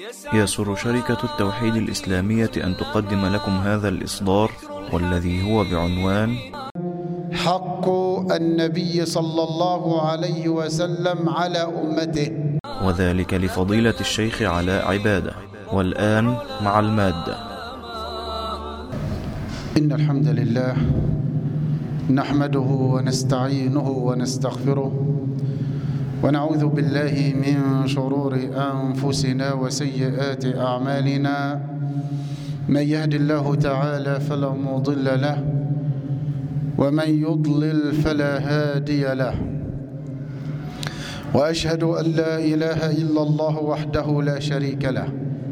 يسر شركة التوحيد الإسلامية أن تقدم لكم هذا الإصدار والذي هو بعنوان حق النبي صلى الله عليه وسلم على أمته وذلك لفضيلة الشيخ علاء عبادة والآن مع المادة إن الحمد لله نحمده ونستعينه ونستغفره ونعوذ بالله من شرور أنفسنا وسيئات أعمالنا من يهد الله تعالى فلا مضل له ومن يضلل فلا هادي له وأشهد أن لا إله إلا الله وحده لا شريك له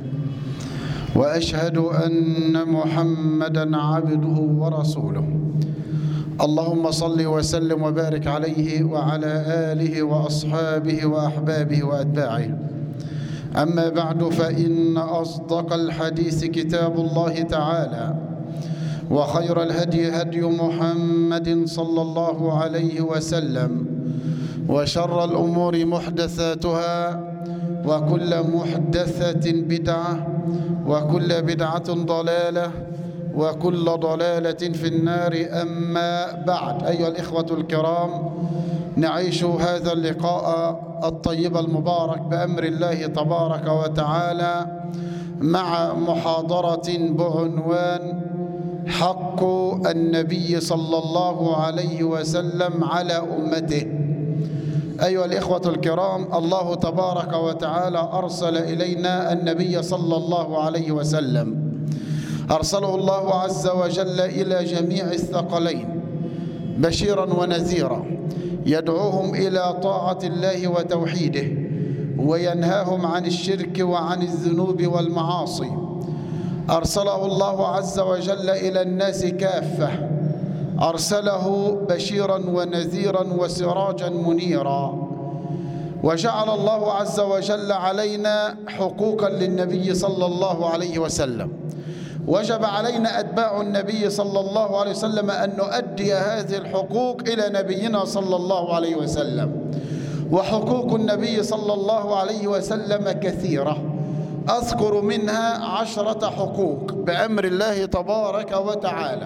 وأشهد أن محمدا عبده ورسوله اللهم صل وسلم وبارك عليه وعلى آله وأصحابه وأحبابه وأتباعه أما بعد فإن أصدق الحديث كتاب الله تعالى وخير الهدي هدي محمد صلى الله عليه وسلم وشر الأمور محدثاتها وكل محدثة بدعة وكل بدعة ضلالة وكل ضلالة في النار أما بعد أيها الإخوة الكرام نعيش هذا اللقاء الطيب المبارك بأمر الله تبارك وتعالى مع محاضرة بعنوان حق النبي صلى الله عليه وسلم على أمته أيها الإخوة الكرام الله تبارك وتعالى أرسل إلينا النبي صلى الله عليه وسلم أرسله الله عز وجل إلى جميع الثقلين بشيرا ونذيرا يدعوهم إلى طاعة الله وتوحيده وينهاهم عن الشرك وعن الذنوب والمعاصي أرسله الله عز وجل إلى الناس كافة أرسله بشيرا ونذيرا وسراجا منيرا وجعل الله عز وجل علينا حقوقا للنبي صلى الله عليه وسلم وجب علينا أتباع النبي صلى الله عليه وسلم أن نؤدي هذه الحقوق إلى نبينا صلى الله عليه وسلم وحقوق النبي صلى الله عليه وسلم كثيرة أذكر منها عشرة حقوق بأمر الله تبارك وتعالى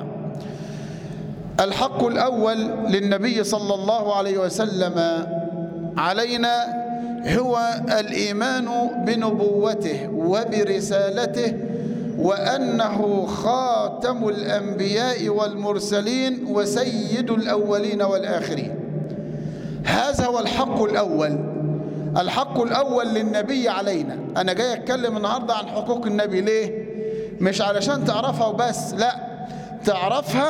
الحق الأول للنبي صلى الله عليه وسلم علينا هو الإيمان بنبوته وبرسالته وأنه خاتم الأنبياء والمرسلين وسيد الأولين والآخرين هذا هو الحق الأول الحق الأول للنبي علينا أنا جاي أتكلم النهاردة عن حقوق النبي ليه؟ مش علشان تعرفها وبس لا تعرفها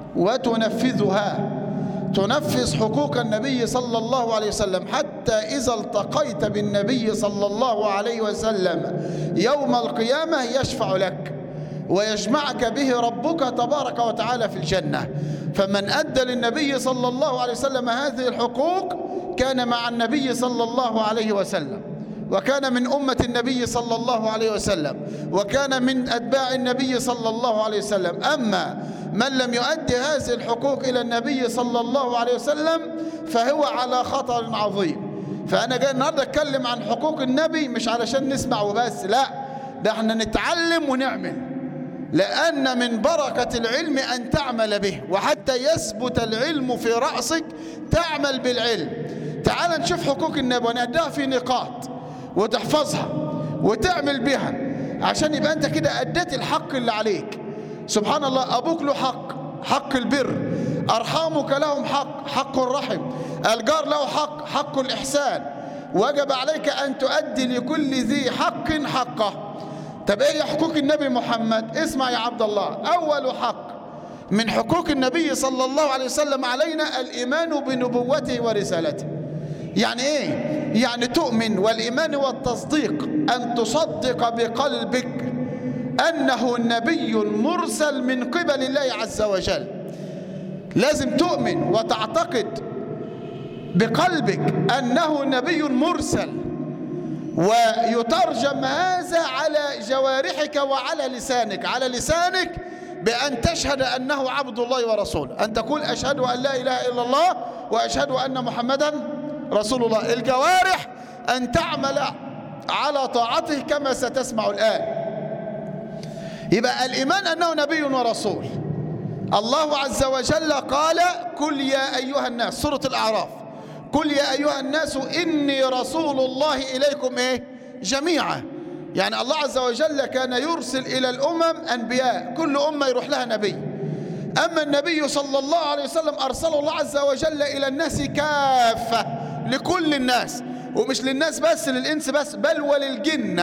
وتنفذها تنفذ حقوق النبي صلى الله عليه وسلم حتى إذا التقيت بالنبي صلى الله عليه وسلم يوم القيامة يشفع لك ويجمعك به ربك تبارك وتعالى في الجنة فمن أدى للنبي صلى الله عليه وسلم هذه الحقوق كان مع النبي صلى الله عليه وسلم وكان من أمة النبي صلى الله عليه وسلم وكان من أتباع النبي صلى الله عليه وسلم أما من لم يؤدي هذه الحقوق إلى النبي صلى الله عليه وسلم فهو على خطر عظيم فأنا جاي النهاردة أتكلم عن حقوق النبي مش علشان نسمع وبس لا ده احنا نتعلم ونعمل لأن من بركة العلم أن تعمل به وحتى يثبت العلم في رأسك تعمل بالعلم تعال نشوف حقوق النبي ونأديها في نقاط وتحفظها وتعمل بها عشان يبقى أنت كده أديت الحق اللي عليك سبحان الله أبوك له حق حق البر أرحامك لهم حق حق الرحم الجار له حق حق الإحسان وجب عليك أن تؤدي لكل ذي حق حقه طب ايه حقوق النبي محمد اسمع يا عبد الله أول حق من حقوق النبي صلى الله عليه وسلم علينا الإيمان بنبوته ورسالته يعني ايه يعني تؤمن والإيمان والتصديق أن تصدق بقلبك أنه نبي مرسل من قبل الله عز وجل لازم تؤمن وتعتقد بقلبك أنه نبي مرسل ويترجم هذا على جوارحك وعلى لسانك على لسانك بأن تشهد أنه عبد الله ورسوله أن تقول أشهد أن لا إله إلا الله وأشهد أن محمدا رسول الله الجوارح أن تعمل على طاعته كما ستسمع الآن يبقى الإيمان أنه نبي ورسول الله عز وجل قال قل يا أيها الناس سورة الأعراف قل يا أيها الناس إني رسول الله إليكم إيه جميعا يعني الله عز وجل كان يرسل إلى الأمم أنبياء كل أمة يروح لها نبي أما النبي صلى الله عليه وسلم أرسله الله عز وجل إلى الناس كافة لكل الناس ومش للناس بس للإنس بس بل وللجن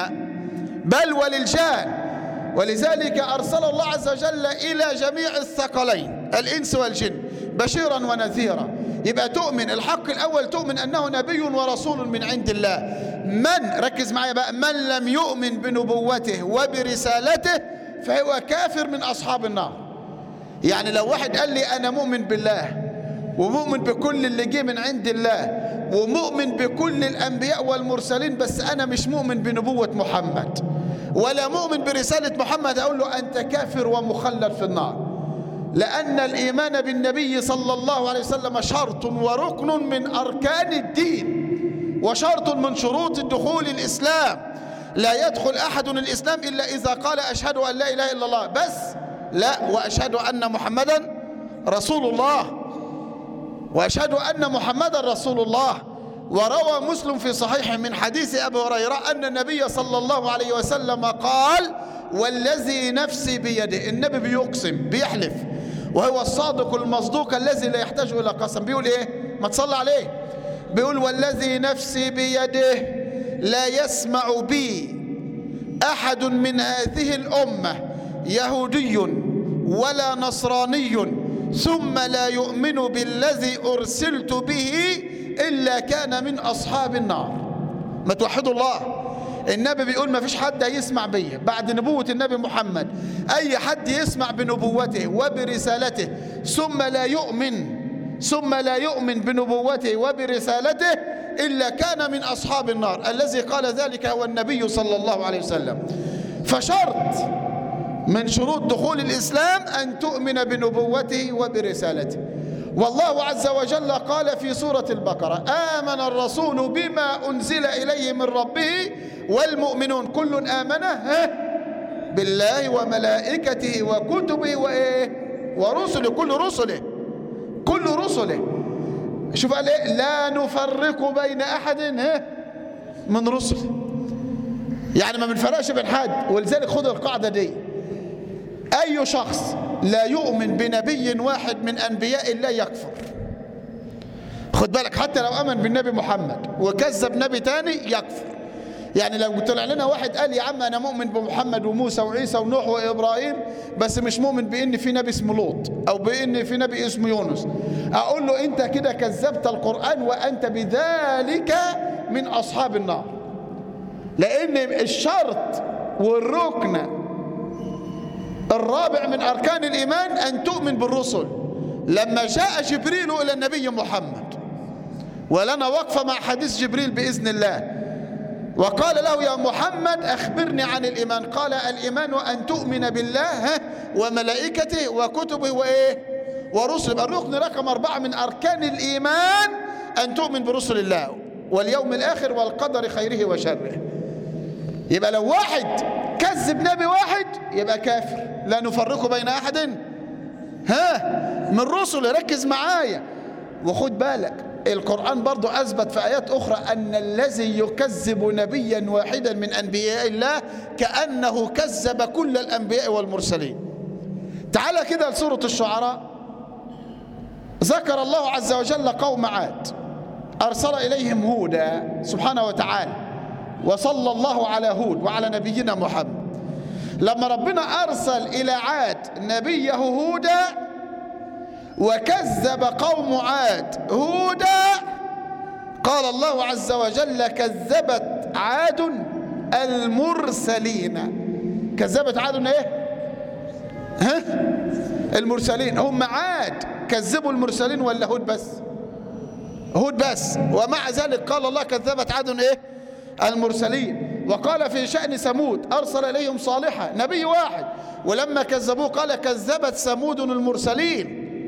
بل وللجان ولذلك أرسل الله عز وجل إلى جميع الثقلين الإنس والجن بشيرا ونذيرا يبقى تؤمن الحق الأول تؤمن أنه نبي ورسول من عند الله من ركز معايا بقى من لم يؤمن بنبوته وبرسالته فهو كافر من أصحاب النار يعني لو واحد قال لي أنا مؤمن بالله ومؤمن بكل اللي جه من عند الله ومؤمن بكل الأنبياء والمرسلين بس أنا مش مؤمن بنبوة محمد ولا مؤمن برسالة محمد أقول له أنت كافر ومخلد في النار لأن الإيمان بالنبي صلى الله عليه وسلم شرط وركن من أركان الدين وشرط من شروط الدخول الإسلام لا يدخل أحد الإسلام إلا إذا قال أشهد أن لا إله إلا الله بس لا وأشهد أن محمدا رسول الله وأشهد أن محمدا رسول الله وروى مسلم في صحيح من حديث أبي هريرة أن النبي صلى الله عليه وسلم قال والذي نفسي بيده النبي بيقسم بيحلف وهو الصادق المصدوق الذي لا يحتاج إلى قسم بيقول إيه ما تصلى عليه بيقول والذي نفسي بيده لا يسمع بي أحد من هذه الأمة يهودي ولا نصراني ثم لا يؤمن بالذي أرسلت به إلا كان من أصحاب النار ما توحدوا الله النبي بيقول ما فيش حد هيسمع بيه بعد نبوة النبي محمد أي حد يسمع بنبوته وبرسالته ثم لا يؤمن ثم لا يؤمن بنبوته وبرسالته إلا كان من أصحاب النار الذي قال ذلك هو النبي صلى الله عليه وسلم فشرط من شروط دخول الإسلام أن تؤمن بنبوته وبرسالته والله عز وجل قال في سورة البقرة آمن الرسول بما أنزل إليه من ربه والمؤمنون كل آمن بالله وملائكته وكتبه وإيه ورسله كل رسله كل رسله شوف قال إيه لا نفرق بين أحد من رسله يعني ما بنفرقش بين حد ولذلك خد القاعدة دي أي شخص لا يؤمن بنبي واحد من أنبياء الله يكفر خد بالك حتى لو أمن بالنبي محمد وكذب نبي تاني يكفر يعني لو طلع لنا واحد قال يا عم أنا مؤمن بمحمد وموسى وعيسى ونوح وإبراهيم بس مش مؤمن بإن في نبي اسمه لوط أو بإن في نبي اسمه يونس أقول له أنت كده كذبت القرآن وأنت بذلك من أصحاب النار لأن الشرط والركن الرابع من أركان الإيمان أن تؤمن بالرسل لما جاء جبريل إلى النبي محمد ولنا وقفة مع حديث جبريل بإذن الله وقال له يا محمد أخبرني عن الإيمان قال الإيمان أن تؤمن بالله وملائكته وكتبه وإيه ورسله الركن رقم أربعة من أركان الإيمان أن تؤمن برسل الله واليوم الآخر والقدر خيره وشره يبقى لو واحد كذب نبي واحد يبقى كافر لا نفرق بين أحد ها من رسل ركز معايا وخد بالك القرآن برضو أثبت في آيات أخرى أن الذي يكذب نبيا واحدا من أنبياء الله كأنه كذب كل الأنبياء والمرسلين تعال كده لسورة الشعراء ذكر الله عز وجل قوم عاد أرسل إليهم هودا سبحانه وتعالى وصلى الله على هود وعلى نبينا محمد لما ربنا أرسل إلى عاد نبيه هودا وكذب قوم عاد هودا قال الله عز وجل كذبت عاد المرسلين كذبت عاد ايه ها المرسلين هم عاد كذبوا المرسلين ولا هود بس هود بس ومع ذلك قال الله كذبت عاد ايه المرسلين وقال في شأن ثمود أرسل إليهم صالحا نبي واحد ولما كذبوه قال كذبت ثمود المرسلين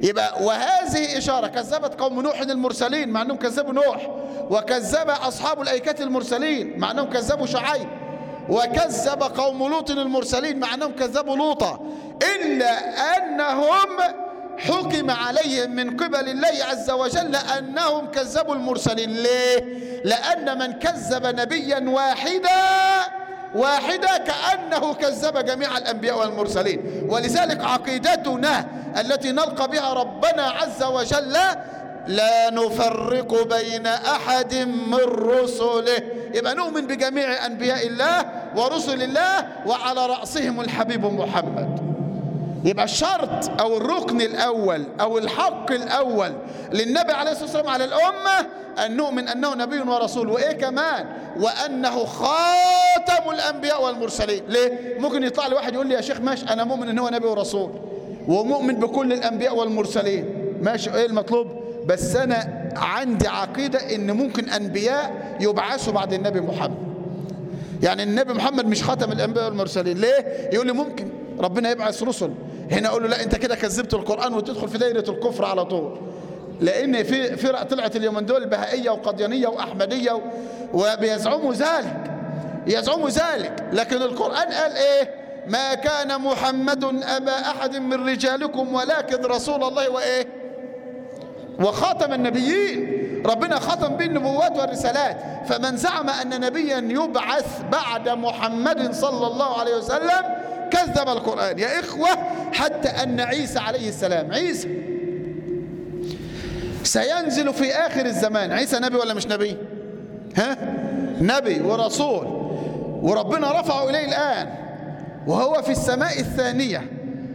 يبقى وهذه إشارة كذبت قوم نوح المرسلين مع أنهم كذبوا نوح وكذب أصحاب الأيكة المرسلين مع أنهم كذبوا شعيب وكذب قوم لوط المرسلين مع أنهم كذبوا لوطا إلا أنهم حكم عليهم من قبل الله عز وجل أنهم كذبوا المرسلين ليه؟ لأن من كذب نبيا واحدا واحدة كأنه كذب جميع الأنبياء والمرسلين ولذلك عقيدتنا التي نلقى بها ربنا عز وجل لا نفرق بين أحد من رسله يبقى نؤمن بجميع أنبياء الله ورسل الله وعلى رأسهم الحبيب محمد يبقى الشرط او الركن الاول او الحق الاول للنبي عليه الصلاه والسلام على الامه ان نؤمن انه نبي ورسول وايه كمان وانه خاتم الانبياء والمرسلين ليه ممكن يطلع لي واحد يقول لي يا شيخ ماشي انا مؤمن ان هو نبي ورسول ومؤمن بكل الانبياء والمرسلين ماشي ايه المطلوب بس انا عندي عقيده ان ممكن انبياء يبعثوا بعد النبي محمد يعني النبي محمد مش خاتم الانبياء والمرسلين ليه يقول لي ممكن ربنا يبعث رسل هنا اقول له لا انت كده كذبت القران وتدخل في دايره الكفر على طول لان في فرق طلعت اليومين دول بهائيه وقديانيه واحمديه وبيزعموا ذلك يزعموا ذلك لكن القران قال ايه ما كان محمد ابا احد من رجالكم ولكن رسول الله وايه وخاتم النبيين ربنا ختم به النبوات والرسالات فمن زعم أن نبيا يبعث بعد محمد صلى الله عليه وسلم كذب القرآن يا إخوة حتى أن عيسى عليه السلام عيسى سينزل في آخر الزمان عيسى نبي ولا مش نبي ها نبي ورسول وربنا رفعه إليه الآن وهو في السماء الثانية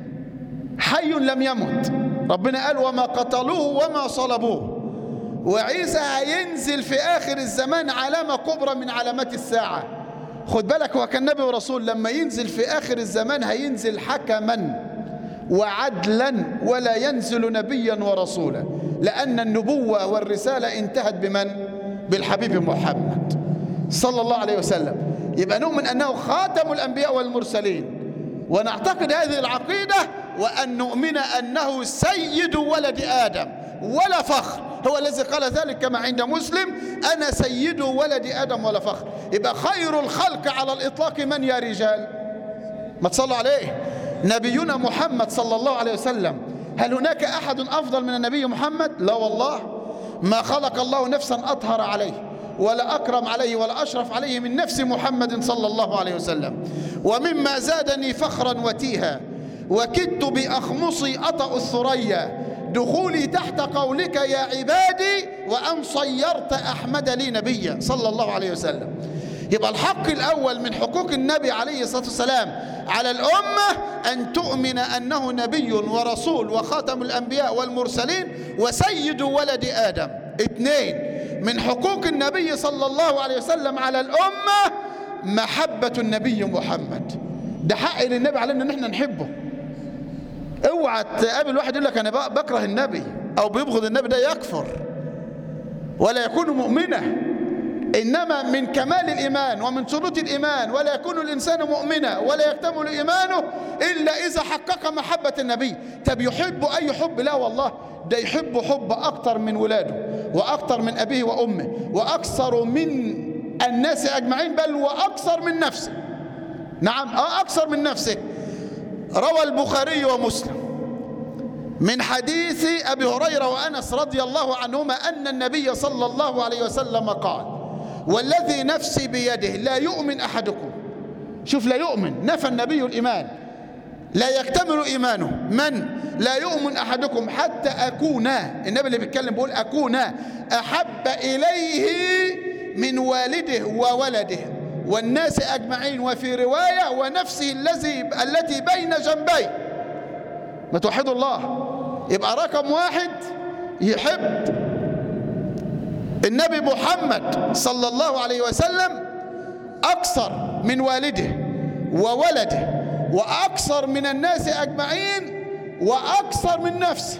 حي لم يمت ربنا قال وما قتلوه وما صلبوه وعيسى هينزل في آخر الزمان علامة كبرى من علامات الساعة خد بالك هو كان نبي ورسول لما ينزل في آخر الزمان هينزل حكما وعدلا ولا ينزل نبيا ورسولا لأن النبوة والرسالة انتهت بمن؟ بالحبيب محمد صلى الله عليه وسلم يبقى نؤمن أنه خاتم الأنبياء والمرسلين ونعتقد هذه العقيدة وأن نؤمن أنه سيد ولد آدم ولا فخر هو الذي قال ذلك كما عند مسلم أنا سيد ولد آدم ولا فخر يبقى خير الخلق على الإطلاق من يا رجال ما تصلوا عليه نبينا محمد صلى الله عليه وسلم هل هناك أحد أفضل من النبي محمد لا والله ما خلق الله نفسا أطهر عليه ولا أكرم عليه ولا أشرف عليه من نفس محمد صلى الله عليه وسلم ومما زادني فخرا وتيها وكدت بأخمصي أطأ الثريا دخولي تحت قولك يا عبادي وأن صيرت أحمد لي نبيا صلى الله عليه وسلم يبقى الحق الأول من حقوق النبي عليه الصلاة والسلام على الأمة أن تؤمن أنه نبي ورسول وخاتم الأنبياء والمرسلين وسيد ولد آدم اثنين من حقوق النبي صلى الله عليه وسلم على الأمة محبة النبي محمد ده حق للنبي علينا ان احنا نحبه اوعى تقابل واحد يقول لك انا بكره النبي او بيبغض النبي ده يكفر ولا يكون مؤمنا انما من كمال الايمان ومن شروط الايمان ولا يكون الانسان مؤمنا ولا يكتمل ايمانه الا اذا حقق محبه النبي طب يحب اي حب لا والله ده يحب حب اكتر من ولاده واكتر من ابيه وامه واكثر من الناس اجمعين بل واكثر من نفسه نعم اه اكثر من نفسه روى البخاري ومسلم من حديث أبي هريرة وأنس رضي الله عنهما أن النبي صلى الله عليه وسلم قال والذي نفسي بيده لا يؤمن أحدكم شوف لا يؤمن نفى النبي الإيمان لا يكتمل إيمانه من لا يؤمن أحدكم حتى أكون النبي اللي بيتكلم بيقول أكون أحب إليه من والده وولده والناس أجمعين وفي رواية ونفسه الذي التي بين جنبي ما توحدوا الله يبقى رقم واحد يحب النبي محمد صلى الله عليه وسلم أكثر من والده وولده وأكثر من الناس أجمعين وأكثر من نفسه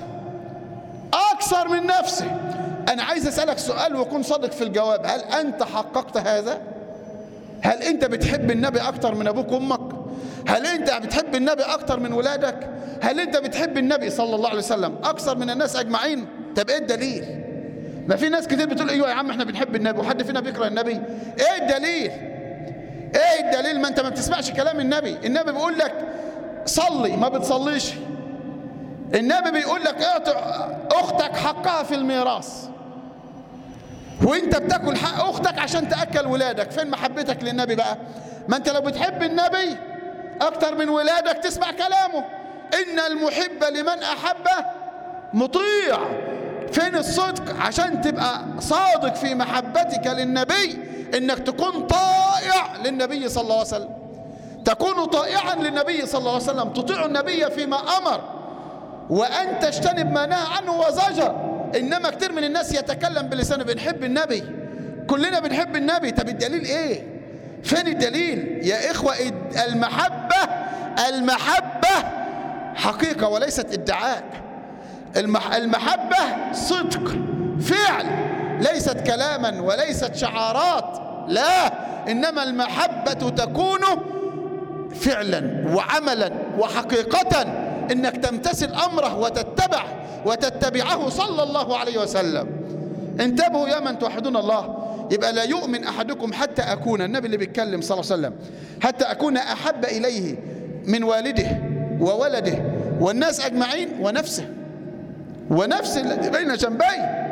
أكثر من نفسه أنا عايز أسألك سؤال وكن صادق في الجواب هل أنت حققت هذا؟ هل انت بتحب النبي اكتر من ابوك وامك هل انت بتحب النبي اكتر من ولادك هل انت بتحب النبي صلى الله عليه وسلم اكثر من الناس اجمعين طب ايه الدليل ما في ناس كتير بتقول ايوه يا عم احنا بنحب النبي وحد فينا بيكره النبي ايه الدليل ايه الدليل ما انت ما بتسمعش كلام النبي النبي بيقول لك صلي ما بتصليش النبي بيقول لك اعطي اختك حقها في الميراث وانت بتاكل حق اختك عشان تاكل ولادك فين محبتك للنبي بقى ما انت لو بتحب النبي اكتر من ولادك تسمع كلامه ان المحب لمن احبه مطيع فين الصدق عشان تبقى صادق في محبتك للنبي انك تكون طائع للنبي صلى الله عليه وسلم تكون طائعا للنبي صلى الله عليه وسلم تطيع النبي فيما امر وان تجتنب ما نهى عنه وزجر انما كتير من الناس يتكلم بلسانه بنحب النبي كلنا بنحب النبي طب الدليل ايه فين الدليل يا اخوه المحبه المحبه حقيقه وليست ادعاء المح المحبه صدق فعل ليست كلاما وليست شعارات لا انما المحبه تكون فعلا وعملا وحقيقه انك تمتثل امره وتتبع وتتبعه صلى الله عليه وسلم انتبهوا يا من توحدون الله يبقى لا يؤمن احدكم حتى اكون النبي اللي بيتكلم صلى الله عليه وسلم حتى اكون احب اليه من والده وولده والناس اجمعين ونفسه ونفس الذي بين جنبي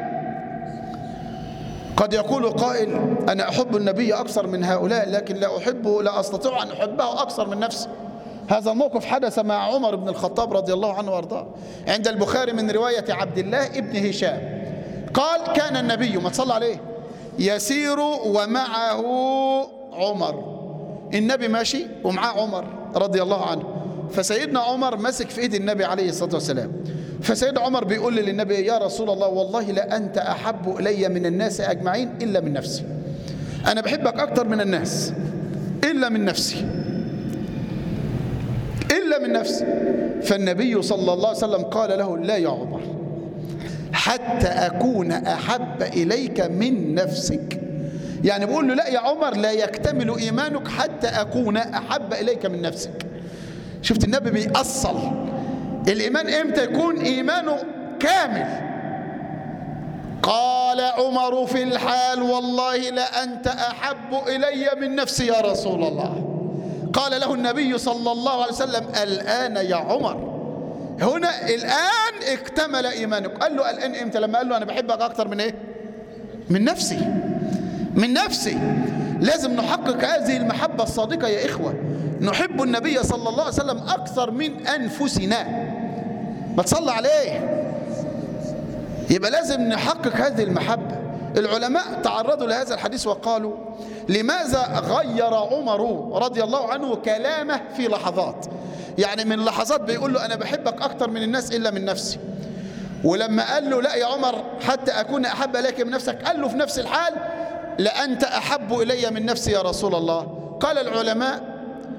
قد يقول قائل انا احب النبي اكثر من هؤلاء لكن لا احبه لا استطيع ان احبه اكثر من نفسي هذا موقف حدث مع عمر بن الخطاب رضي الله عنه وارضاه عند البخاري من رواية عبد الله ابن هشام قال كان النبي ما تصلى عليه يسير ومعه عمر النبي ماشي ومعاه عمر رضي الله عنه فسيدنا عمر مسك في ايد النبي عليه الصلاة والسلام فسيدنا عمر بيقول للنبي يا رسول الله والله لا أنت أحب إلي من الناس أجمعين إلا من نفسي أنا بحبك أكتر من الناس إلا من نفسي إلا من نفسي فالنبي صلى الله عليه وسلم قال له لا يا عمر حتى أكون أحب إليك من نفسك يعني بقول له لا يا عمر لا يكتمل إيمانك حتى أكون أحب إليك من نفسك شفت النبي بيأصل الإيمان إمتى يكون إيمانه كامل قال عمر في الحال والله لأنت أحب إلي من نفسي يا رسول الله قال له النبي صلى الله عليه وسلم الآن يا عمر هنا الآن اكتمل إيمانك قال له الآن إمتى لما قال له أنا بحبك أكتر من إيه من نفسي من نفسي لازم نحقق هذه المحبة الصادقة يا إخوة نحب النبي صلى الله عليه وسلم أكثر من أنفسنا ما تصلى عليه يبقى لازم نحقق هذه المحبة العلماء تعرضوا لهذا الحديث وقالوا لماذا غير عمر رضي الله عنه كلامه في لحظات يعني من لحظات بيقول له أنا بحبك أكتر من الناس إلا من نفسي ولما قال له لا يا عمر حتى أكون أحب إليك من نفسك قال له في نفس الحال لأنت أحب إلي من نفسي يا رسول الله قال العلماء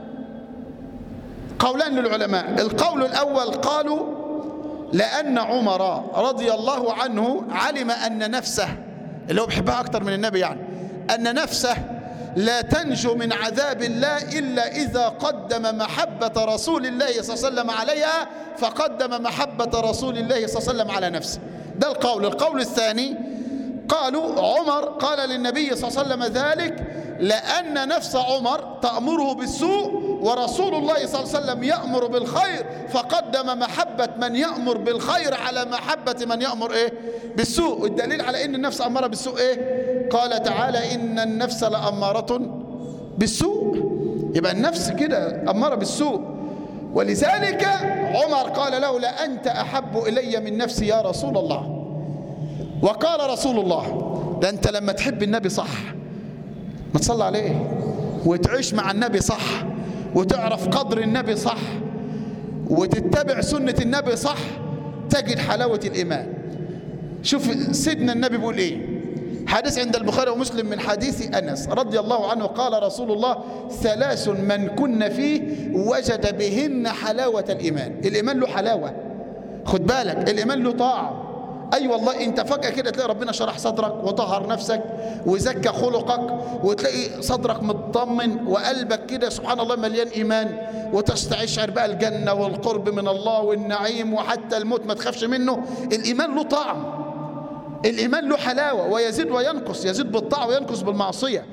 قولان للعلماء القول الأول قالوا لأن عمر رضي الله عنه علم أن نفسه اللي هو بيحبها أكتر من النبي يعني أن نفسه لا تنجو من عذاب الله إلا إذا قدم محبة رسول الله صلى الله عليه وسلم عليها فقدم محبة رسول الله صلى الله عليه وسلم على نفسه ده القول القول الثاني قالوا عمر قال للنبي صلى الله عليه وسلم ذلك لأن نفس عمر تأمره بالسوء ورسول الله صلى الله عليه وسلم يأمر بالخير فقدم محبة من يأمر بالخير على محبة من يأمر إيه بالسوء الدليل على أن النفس أمارة بالسوء إيه قال تعالى إن النفس لأمارة بالسوء يبقى النفس كده أمارة بالسوء ولذلك عمر قال له لأنت أحب إلي من نفسي يا رسول الله وقال رسول الله ده أنت لما تحب النبي صح ما تصلى عليه وتعيش مع النبي صح وتعرف قدر النبي صح وتتبع سنة النبي صح تجد حلاوة الإيمان شوف سيدنا النبي بيقول إيه حديث عند البخاري ومسلم من حديث أنس رضي الله عنه قال رسول الله ثلاث من كن فيه وجد بهن حلاوة الإيمان الإيمان له حلاوة خد بالك الإيمان له طاعة اي أيوة والله انت فجاه كده تلاقي ربنا شرح صدرك وطهر نفسك وزكى خلقك وتلاقي صدرك مطمن وقلبك كده سبحان الله مليان ايمان وتستشعر بقى الجنه والقرب من الله والنعيم وحتى الموت ما تخافش منه الايمان له طعم الايمان له حلاوه ويزيد وينقص يزيد بالطاعه وينقص بالمعصيه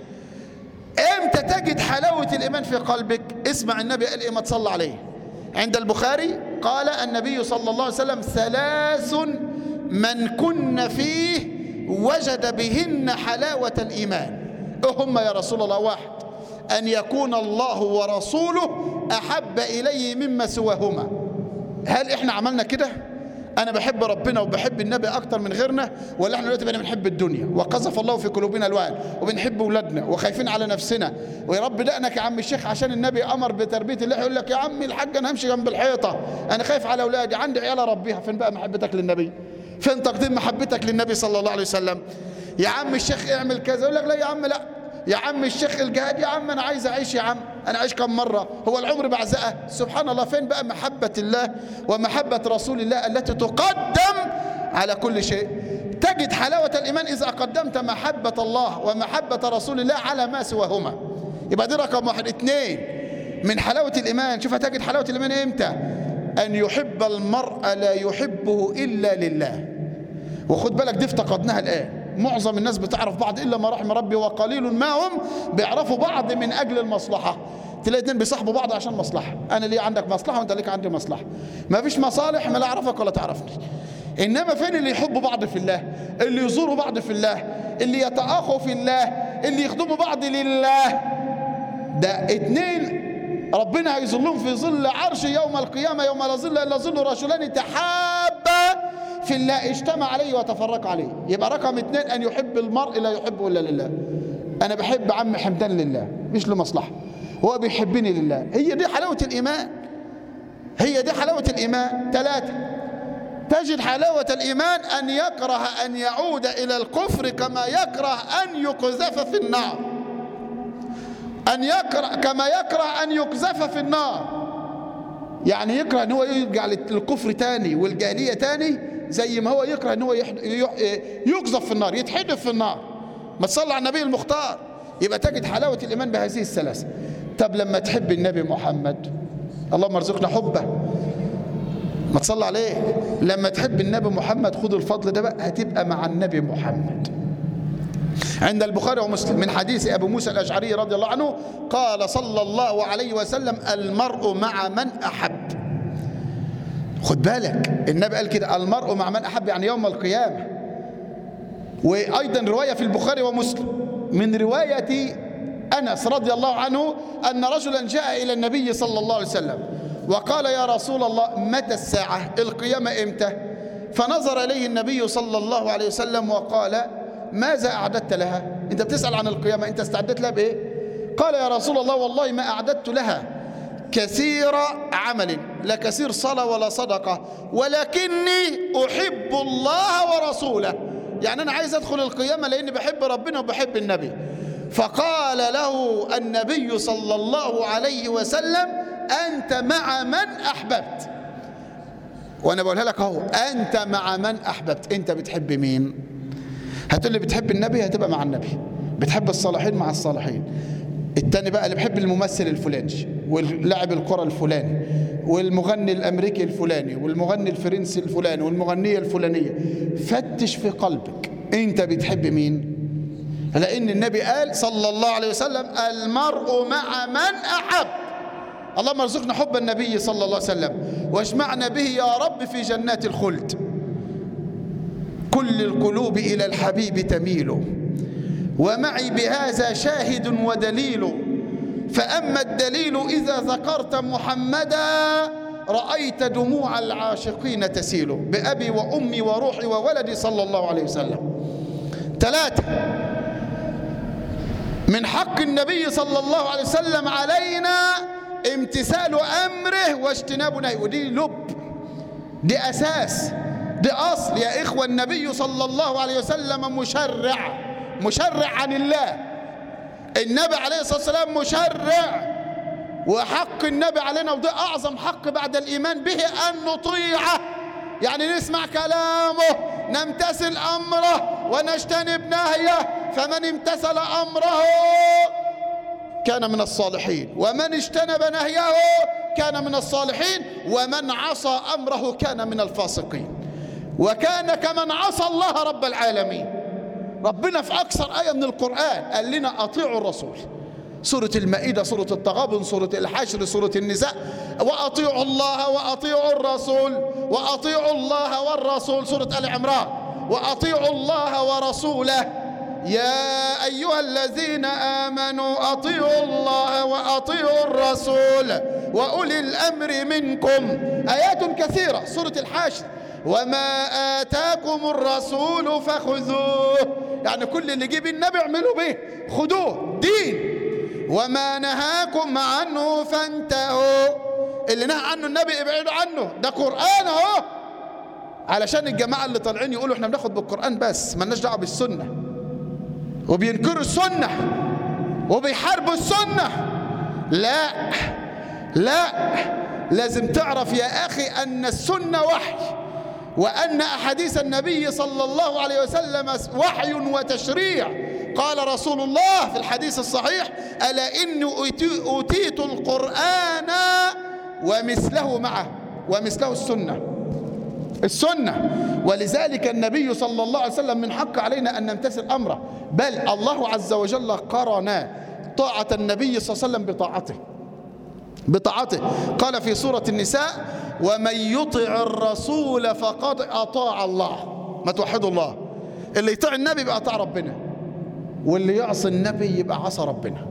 امتى تجد حلاوه الايمان في قلبك اسمع النبي قال ايه ما تصلى عليه عند البخاري قال النبي صلى الله عليه وسلم ثلاث من كن فيه وجد بهن حلاوة الإيمان إيه هم يا رسول الله واحد أن يكون الله ورسوله أحب إليه مما سواهما هل إحنا عملنا كده؟ أنا بحب ربنا وبحب النبي أكتر من غيرنا ولا إحنا دلوقتي بقينا بنحب الدنيا وقذف الله في قلوبنا الوهن وبنحب أولادنا وخايفين على نفسنا ويا رب دقنك يا عم الشيخ عشان النبي أمر بتربية اللحية يقول لك يا عمي الحاج أنا همشي جنب الحيطة أنا خايف على أولادي عندي عيال أربيها فين بقى محبتك للنبي؟ فين تقديم محبتك للنبي صلى الله عليه وسلم؟ يا عم الشيخ اعمل كذا يقول لك لا يا عم لا يا عم الشيخ الجهاد يا عم انا عايز اعيش يا عم انا اعيش كم مره هو العمر بعزقه سبحان الله فين بقى محبه الله ومحبه رسول الله التي تقدم على كل شيء تجد حلاوه الايمان اذا قدمت محبه الله ومحبه رسول الله على ما سواهما يبقى دي رقم واحد اثنين من حلاوه الايمان شوف هتجد حلاوه الايمان امتى ان يحب المرء لا يحبه الا لله وخد بالك دي افتقدناها الان معظم الناس بتعرف بعض الا ما رحم ربي وقليل ما هم بيعرفوا بعض من اجل المصلحه تلاقي اتنين بيصاحبوا بعض عشان مصلحه انا ليه عندك مصلحه وانت ليك عندي مصلحه ما فيش مصالح ما لا اعرفك ولا تعرفني انما فين اللي يحبوا بعض في الله اللي يزوروا بعض في الله اللي يتآخوا في الله اللي يخدموا بعض لله ده اتنين ربنا هيظلهم في ظل عرش يوم القيامة يوم لا ظل إلا ظل رجلان تحابا في الله اجتمع عليه وتفرق عليه يبقى رقم اثنين أن يحب المرء لا يحبه إلا لله أنا بحب عم حمدان لله مش لمصلحة هو بيحبني لله هي دي حلاوة الإيمان هي دي حلاوة الإيمان ثلاثة تجد حلاوة الإيمان أن يكره أن يعود إلى الكفر كما يكره أن يقذف في النار أن يكره كما يكره أن يقذف في النار يعني يكره أن هو يرجع للكفر تاني والجاهلية تاني زي ما هو يكره أن هو يقذف في النار يتحدف في النار ما تصلى على النبي المختار يبقى تجد حلاوة الإيمان بهذه الثلاثة طب لما تحب النبي محمد اللهم ارزقنا حبه ما تصلى عليه لما تحب النبي محمد خد الفضل ده بقى هتبقى مع النبي محمد عند البخاري ومسلم من حديث أبو موسى الأشعري رضي الله عنه قال صلى الله عليه وسلم المرء مع من أحب خد بالك النبي قال كده المرء مع من أحب يعني يوم القيامة وأيضا رواية في البخاري ومسلم من رواية أنس رضي الله عنه أن رجلا جاء إلى النبي صلى الله عليه وسلم وقال يا رسول الله متى الساعة القيامة إمتى فنظر إليه النبي صلى الله عليه وسلم وقال ماذا أعددت لها أنت بتسأل عن القيامة أنت استعدت لها بإيه قال يا رسول الله والله ما أعددت لها كثير عمل لا كثير صلاة ولا صدقة ولكني أحب الله ورسوله يعني أنا عايز أدخل القيامة لأني بحب ربنا وبحب النبي فقال له النبي صلى الله عليه وسلم أنت مع من أحببت وأنا بقولها لك أهو أنت مع من أحببت أنت بتحب مين هتقول لي بتحب النبي هتبقى مع النبي بتحب الصالحين مع الصالحين التاني بقى اللي بيحب الممثل الفلاني واللاعب الكرة الفلاني والمغني الأمريكي الفلاني والمغني الفرنسي الفلاني والمغنية الفلانية فتش في قلبك أنت بتحب مين لأن النبي قال صلى الله عليه وسلم المرء مع من أحب اللهم ارزقنا حب النبي صلى الله عليه وسلم واجمعنا به يا رب في جنات الخلد كل القلوب إلى الحبيب تميل ومعي بهذا شاهد ودليل فأما الدليل إذا ذكرت محمدا رأيت دموع العاشقين تسيل بأبي وأمي وروحي وولدي صلى الله عليه وسلم ثلاثة من حق النبي صلى الله عليه وسلم علينا امتثال أمره واجتناب نهيه ودي لب دي أساس دي أصل يا إخوة النبي صلى الله عليه وسلم مشرع مشرع عن الله النبي عليه الصلاة والسلام مشرع وحق النبي علينا وده أعظم حق بعد الإيمان به أن نطيعه يعني نسمع كلامه نمتثل أمره ونجتنب نهيه فمن امتثل أمره كان من الصالحين ومن اجتنب نهيه كان من الصالحين ومن عصى أمره كان من الفاسقين وكان كمن عصى الله رب العالمين ربنا في أكثر آية من القرآن قال لنا أطيعوا الرسول سورة المائدة سورة التغابن سورة الحشر سورة النساء وأطيعوا الله وأطيعوا الرسول وأطيعوا الله والرسول سورة آل عمران وأطيعوا الله ورسوله يا أيها الذين آمنوا أطيعوا الله وأطيعوا الرسول وأولي الأمر منكم آيات كثيرة سورة الحاشر وما آتاكم الرسول فخذوه يعني كل اللي جيب النبي اعملوا به خذوه دين وما نهاكم عنه فانتهوا اللي نهى عنه النبي ابعدوا عنه ده قرآن اهو علشان الجماعة اللي طالعين يقولوا احنا بناخد بالقرآن بس مالناش دعوة بالسنة وبينكروا السنة وبيحاربوا السنة لا لا لازم تعرف يا أخي أن السنة وحي وأن أحاديث النبي صلى الله عليه وسلم وحي وتشريع قال رسول الله في الحديث الصحيح ألا إني أوتيت القرآن ومثله معه ومثله السنة السنة ولذلك النبي صلى الله عليه وسلم من حق علينا أن نمتثل أمره بل الله عز وجل قرن طاعة النبي صلى الله عليه وسلم بطاعته بطاعته قال في سورة النساء ومن يطع الرسول فقد أطاع الله ما توحدوا الله اللي يطيع النبي يبقى أطاع ربنا واللي يعصي النبي يبقى عصى ربنا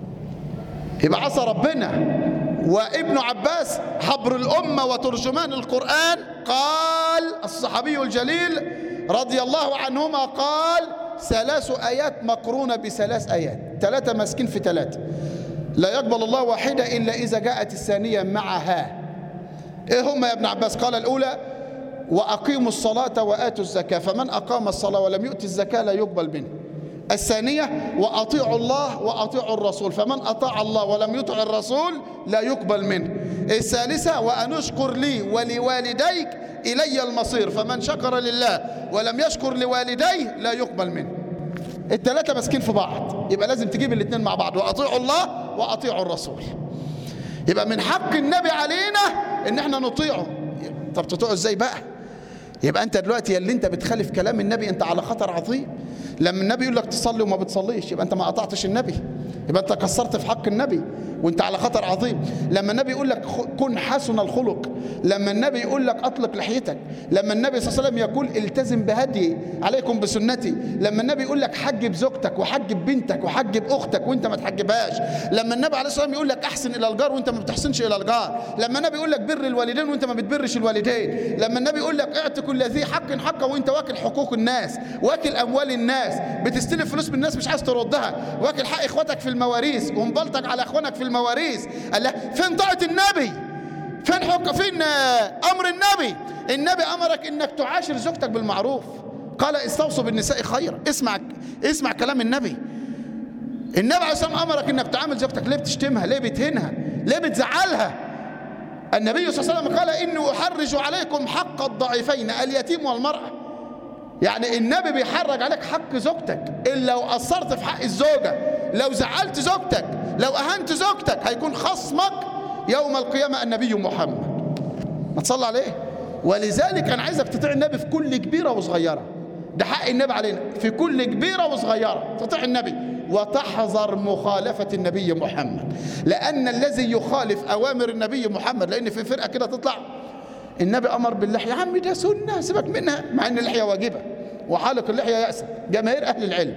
يبقى عصى ربنا وابن عباس حبر الأمة وترجمان القرآن قال الصحابي الجليل رضي الله عنهما قال ثلاث آيات مقرونة بثلاث آيات ثلاثة ماسكين في ثلاثة لا يقبل الله واحدة إلا إذا جاءت الثانية معها إيه هم يا ابن عباس قال الأولى وأقيموا الصلاة وآتوا الزكاة فمن أقام الصلاة ولم يؤت الزكاة لا يقبل منه الثانية وأطيعوا الله وأطيعوا الرسول فمن أطاع الله ولم يطع الرسول لا يقبل منه الثالثة وأن اشكر لي ولوالديك إلي المصير فمن شكر لله ولم يشكر لوالديه لا يقبل منه الثلاثة ماسكين في بعض يبقى لازم تجيب الاثنين مع بعض وأطيعوا الله وأطيعوا الرسول يبقى من حق النبي علينا ان احنا نطيعه طب تطيعه ازاي بقى يبقى انت دلوقتي يا اللي انت بتخالف كلام النبي انت على خطر عظيم لما النبي يقول لك تصلي وما بتصليش يبقى انت ما قطعتش النبي يبقى انت كسرت في حق النبي وانت على خطر عظيم لما النبي يقول لك كن حسن الخلق لما النبي يقول لك اطلق لحيتك لما النبي صلى الله عليه وسلم يقول التزم بهدي عليكم بسنتي لما النبي يقول لك حجب زوجتك وحجب بنتك وحجب اختك وانت ما تحجبهاش لما النبي عليه الصلاه والسلام يقول لك احسن الى الجار وانت ما بتحسنش الى الجار لما النبي يقول لك بر الوالدين وانت ما بتبرش الوالدين لما النبي يقول لك اعط كل ذي حق حقه وانت واكل حقوق الناس واكل اموال الناس بتستلف فلوس من الناس مش عايز تردها واكل حق اخواتك في المواريث ومبلطج على اخوانك في المواريث قال له فين طاعه النبي فين حق فين امر النبي النبي امرك انك تعاشر زوجتك بالمعروف قال استوصوا بالنساء خيرا اسمع اسمع كلام النبي النبي عليه الصلاه والسلام امرك انك تعامل زوجتك ليه بتشتمها ليه بتهينها ليه بتزعلها النبي صلى الله عليه وسلم قال اني احرج عليكم حق الضعيفين اليتيم والمراه يعني النبي بيحرج عليك حق زوجتك إلا لو قصرت في حق الزوجة لو زعلت زوجتك لو أهنت زوجتك هيكون خصمك يوم القيامة النبي محمد ما تصلى عليه ولذلك أنا عايزك تطيع النبي في كل كبيرة وصغيرة ده حق النبي علينا في كل كبيرة وصغيرة تطيع النبي وتحذر مخالفة النبي محمد لأن الذي يخالف أوامر النبي محمد لأن في فرقة كده تطلع النبي امر باللحيه يا عم ده سنه سيبك منها مع ان اللحيه واجبه وحالق اللحيه يأسى جماهير اهل العلم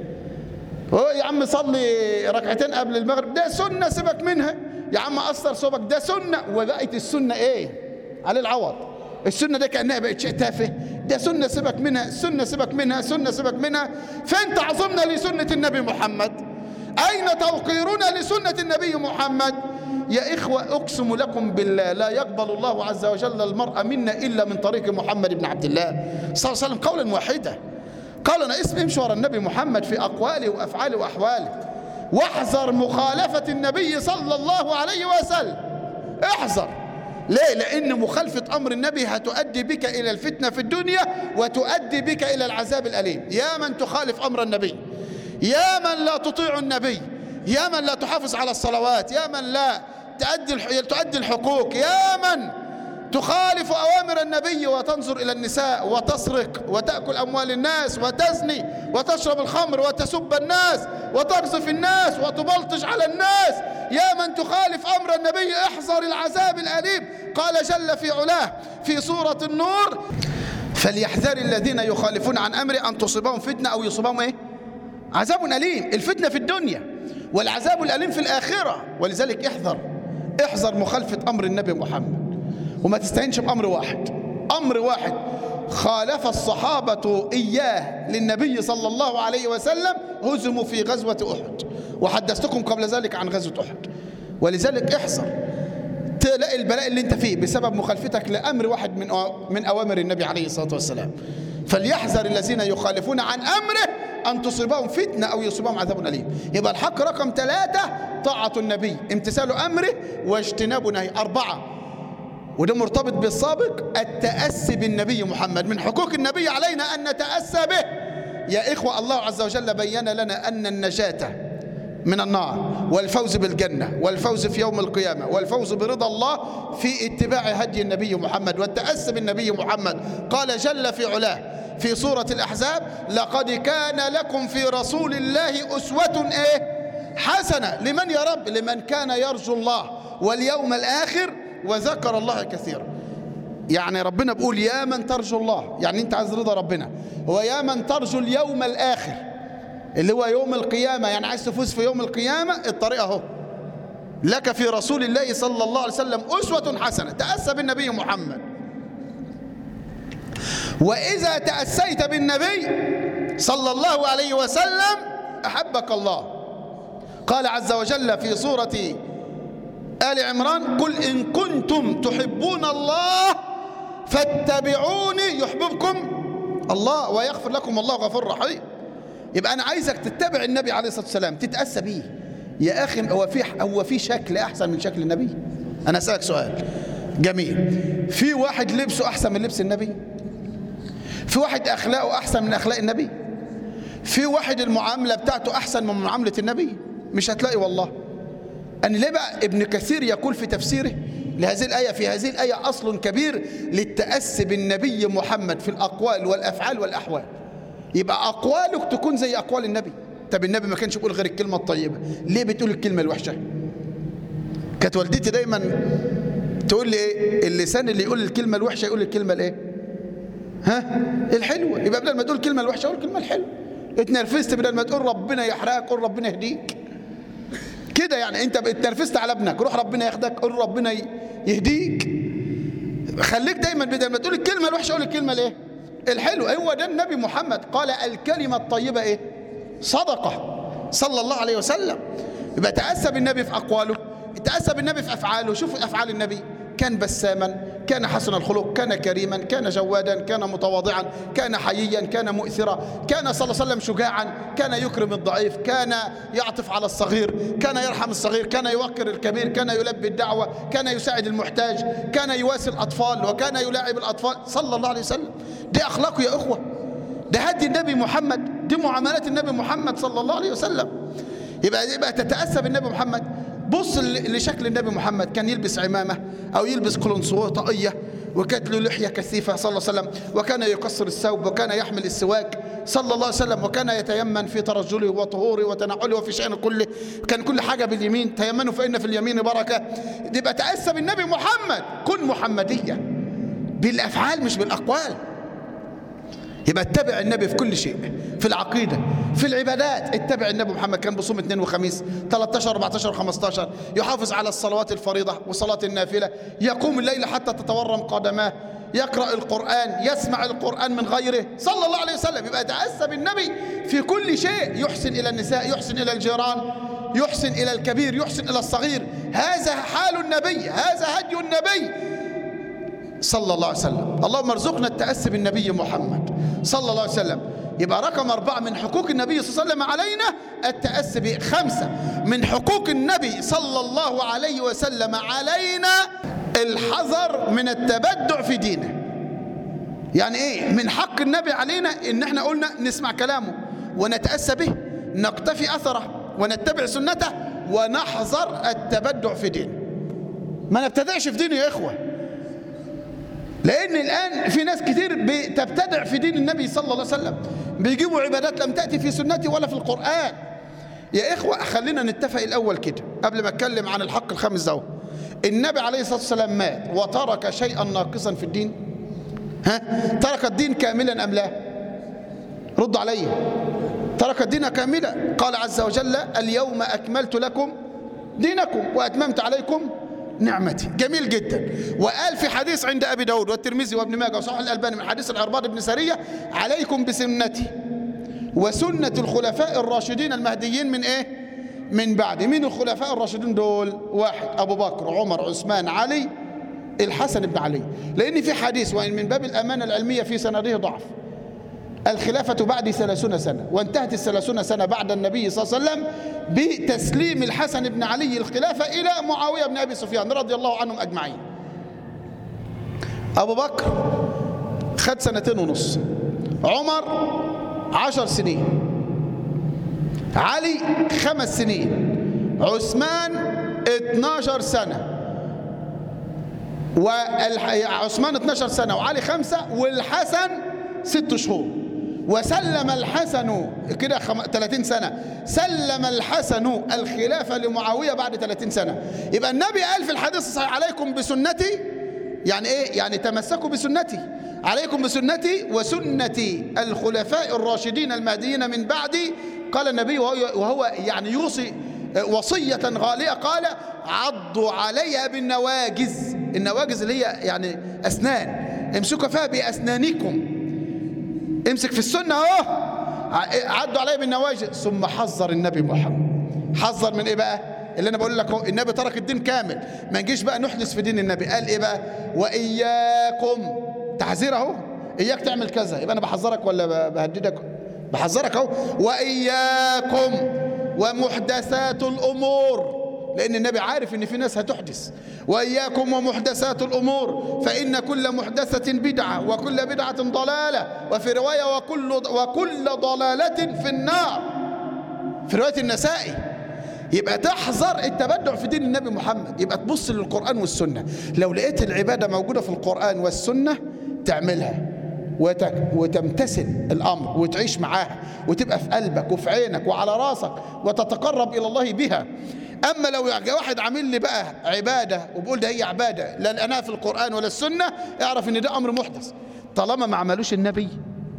هو يا عم صلي ركعتين قبل المغرب ده سنه سيبك منها يا عم قصر صوبك ده سنه وبقت السنه ايه على العوض السنه ده كانها بقت شيء تافه ده سنه سيبك منها سنه سيبك منها سنه سيبك منها فين تعظمنا لسنه النبي محمد اين توقيرنا لسنه النبي محمد يا إخوة أقسم لكم بالله لا يقبل الله عز وجل المرء منا إلا من طريق محمد بن عبد الله صلى الله عليه وسلم قولا واحدا قال أنا اسم امشي ورا النبي محمد في أقواله وأفعاله وأحواله واحذر مخالفة النبي صلى الله عليه وسلم احذر ليه لان مخالفه امر النبي هتؤدي بك الى الفتنه في الدنيا وتؤدي بك الى العذاب الاليم يا من تخالف امر النبي يا من لا تطيع النبي يا من لا تحافظ على الصلوات يا من لا تؤدي تؤدي الحقوق يا من تخالف أوامر النبي وتنظر إلى النساء وتسرق وتأكل أموال الناس وتزني وتشرب الخمر وتسب الناس وتقذف الناس وتبلطج على الناس يا من تخالف أمر النبي احذر العذاب الأليم قال جل في علاه في سورة النور فليحذر الذين يخالفون عن أمره أن تصيبهم فتنة أو يصيبهم إيه؟ عذاب أليم الفتنة في الدنيا والعذاب الأليم في الآخرة ولذلك احذر احذر مخالفة أمر النبي محمد وما تستهينش بأمر واحد أمر واحد خالف الصحابة إياه للنبي صلى الله عليه وسلم هزموا في غزوة أحد وحدثتكم قبل ذلك عن غزوة أحد ولذلك احذر تلاقي البلاء اللي انت فيه بسبب مخالفتك لأمر واحد من من أوامر النبي عليه الصلاة والسلام فليحذر الذين يخالفون عن أمره أن تصيبهم فتنة أو يصيبهم عذاب أليم يبقى الحق رقم ثلاثة طاعة النبي امتثال أمره واجتناب نهي أربعة وده مرتبط بالسابق التأسي بالنبي محمد من حقوق النبي علينا أن نتأسى به يا إخوة الله عز وجل بين لنا أن النجاة من النار والفوز بالجنة والفوز في يوم القيامة والفوز برضا الله في اتباع هدي النبي محمد والتأسي بالنبي محمد قال جل في علاه في سورة الأحزاب لقد كان لكم في رسول الله أسوة إيه حسنة لمن يا رب لمن كان يرجو الله واليوم الآخر وذكر الله كثيرا يعني ربنا بيقول يا من ترجو الله يعني انت عايز رضا ربنا ويا من ترجو اليوم الآخر اللي هو يوم القيامة يعني عايز تفوز في يوم القيامة الطريق اهو لك في رسول الله صلى الله عليه وسلم أسوة حسنة تأسى بالنبي محمد وإذا تأسيت بالنبي صلى الله عليه وسلم أحبك الله قال عز وجل في سورة آل عمران قل إن كنتم تحبون الله فاتبعوني يحببكم الله ويغفر لكم الله غفور رحيم يبقى أنا عايزك تتبع النبي عليه الصلاة والسلام تتأسى بيه يا أخي هو في هو في شكل أحسن من شكل النبي أنا أسألك سؤال جميل في واحد لبسه أحسن من لبس النبي في واحد أخلاقه أحسن من أخلاق النبي في واحد المعاملة بتاعته أحسن من معاملة النبي مش هتلاقي والله أن ليه بقى ابن كثير يقول في تفسيره لهذه الآية في هذه الآية أصل كبير للتأسي بالنبي محمد في الأقوال والأفعال والأحوال يبقى أقوالك تكون زي أقوال النبي طب النبي ما كانش بيقول غير الكلمة الطيبة ليه بتقول الكلمة الوحشة كانت والدتي دايما تقول لي ايه اللسان اللي يقول الكلمة الوحشة يقول الكلمة الايه ها الحلوة يبقى بدل ما تقول الكلمة الوحشة قول الكلمة الحلوة اتنرفزت بدل ما تقول ربنا يحرقك قول ربنا يهديك كده يعني انت اتنرفزت على ابنك روح ربنا ياخدك قول ربنا يهديك خليك دايما بدل ما تقول الكلمة الوحشة قول الكلمة الايه الحلوة هو ده النبي محمد قال الكلمة الطيبة ايه صدقة صلى الله عليه وسلم يبقى تأسى بالنبي في أقواله تأسى بالنبي في أفعاله شوف أفعال النبي كان بساما كان حسن الخلق كان كريما كان جوادا كان متواضعا كان حييا كان مؤثرا كان صلى الله عليه وسلم شجاعا كان يكرم الضعيف كان يعطف على الصغير كان يرحم الصغير كان يوقر الكبير كان يلبي الدعوة كان يساعد المحتاج كان يواسي الأطفال وكان يلاعب الأطفال صلى الله عليه وسلم دي أخلاقه يا إخوة ده هدي النبي محمد دي معاملات النبي محمد صلى الله عليه وسلم يبقى يبقى تتأسى بالنبي محمد بص لشكل النبي محمد كان يلبس عمامة أو يلبس قلنسوة طاقية وكانت له لحية كثيفة صلى الله عليه وسلم وكان يقصر الثوب وكان يحمل السواك صلى الله عليه وسلم وكان يتيمن في ترجله وطهوره وتنعله وفي شأنه كله كان كل حاجة باليمين تيمنوا فإن في اليمين بركة يبقى تأسى بالنبي محمد كن محمدية بالأفعال مش بالأقوال يبقى اتبع النبي في كل شيء في العقيدة في العبادات اتبع النبي محمد كان بصوم اثنين وخميس 13 14 15 يحافظ على الصلوات الفريضة وصلاة النافلة يقوم الليل حتى تتورم قدماه يقرأ القرآن يسمع القرآن من غيره صلى الله عليه وسلم يبقى تأسى بالنبي في كل شيء يحسن إلى النساء يحسن إلى الجيران يحسن إلى الكبير يحسن إلى الصغير هذا حال النبي هذا هدي النبي صلى الله عليه وسلم اللهم ارزقنا التأسي بالنبي محمد صلى الله عليه وسلم يبقى رقم أربعة من حقوق النبي صلى الله عليه وسلم علينا التأسي به خمسة من حقوق النبي صلى الله عليه وسلم علينا الحذر من التبدع في دينه يعني ايه من حق النبي علينا ان احنا قلنا نسمع كلامه ونتأسى به نقتفي اثره ونتبع سنته ونحذر التبدع في دينه ما نبتدعش في دينه يا اخوه لان الان في ناس كتير بتبتدع في دين النبي صلى الله عليه وسلم بيجيبوا عبادات لم تأتي في سنته ولا في القرآن يا إخوة خلينا نتفق الأول كده قبل ما أتكلم عن الحق الخامس ده النبي عليه الصلاة والسلام مات وترك شيئا ناقصا في الدين ها ترك الدين كاملا أم لا رد علي ترك الدين كاملا قال عز وجل اليوم أكملت لكم دينكم وأتممت عليكم نعمتي جميل جدا وقال في حديث عند أبي داود والترمذي وابن ماجه وصحيح الألباني من حديث العرباض بن سرية عليكم بسنتي وسنة الخلفاء الراشدين المهديين من إيه من بعد مين الخلفاء الراشدين دول واحد أبو بكر عمر عثمان علي الحسن بن علي لأن في حديث وإن من باب الأمانة العلمية في سنده ضعف الخلافة بعد ثلاثون سنة وانتهت الثلاثون سنة بعد النبي صلى الله عليه وسلم بتسليم الحسن بن علي الخلافة إلى معاوية بن أبي سفيان رضي الله عنهم أجمعين أبو بكر خد سنتين ونص عمر عشر سنين علي خمس سنين عثمان 12 سنة وعثمان 12 سنة وعلي خمسة والحسن ست شهور وسلم الحسن كده 30 سنة سلم الحسن الخلافة لمعاوية بعد 30 سنة يبقى النبي قال في الحديث الصحيح عليكم بسنتي يعني ايه يعني تمسكوا بسنتي عليكم بسنتي وسنة الخلفاء الراشدين المهديين من بعدي قال النبي وهو يعني يوصي وصية غالية قال عضوا عليها بالنواجز النواجز اللي هي يعني أسنان امسكوا فيها بأسنانكم امسك في السنة اهو عدوا عليها بالنواجز ثم حذر النبي محمد حذر من ايه بقى اللي انا بقول لك اهو النبي ترك الدين كامل ما نجيش بقى نحدث في دين النبي قال ايه بقى واياكم تحذير اهو اياك تعمل كذا يبقى انا بحذرك ولا بهددك بحذرك اهو واياكم ومحدثات الامور لان النبي عارف ان في ناس هتحدث واياكم ومحدثات الامور فان كل محدثه بدعه وكل بدعه ضلاله وفي روايه وكل وكل ضلاله في النار في روايه النسائي يبقى تحذر التبدع في دين النبي محمد يبقى تبص للقرآن والسنة لو لقيت العبادة موجودة في القرآن والسنة تعملها وتمتثل الأمر وتعيش معاها وتبقى في قلبك وفي عينك وعلى راسك وتتقرب إلى الله بها أما لو واحد عامل لي بقى عبادة وبقول ده هي عبادة لا لقناها في القرآن ولا السنة اعرف إن ده أمر محدث طالما ما عملوش النبي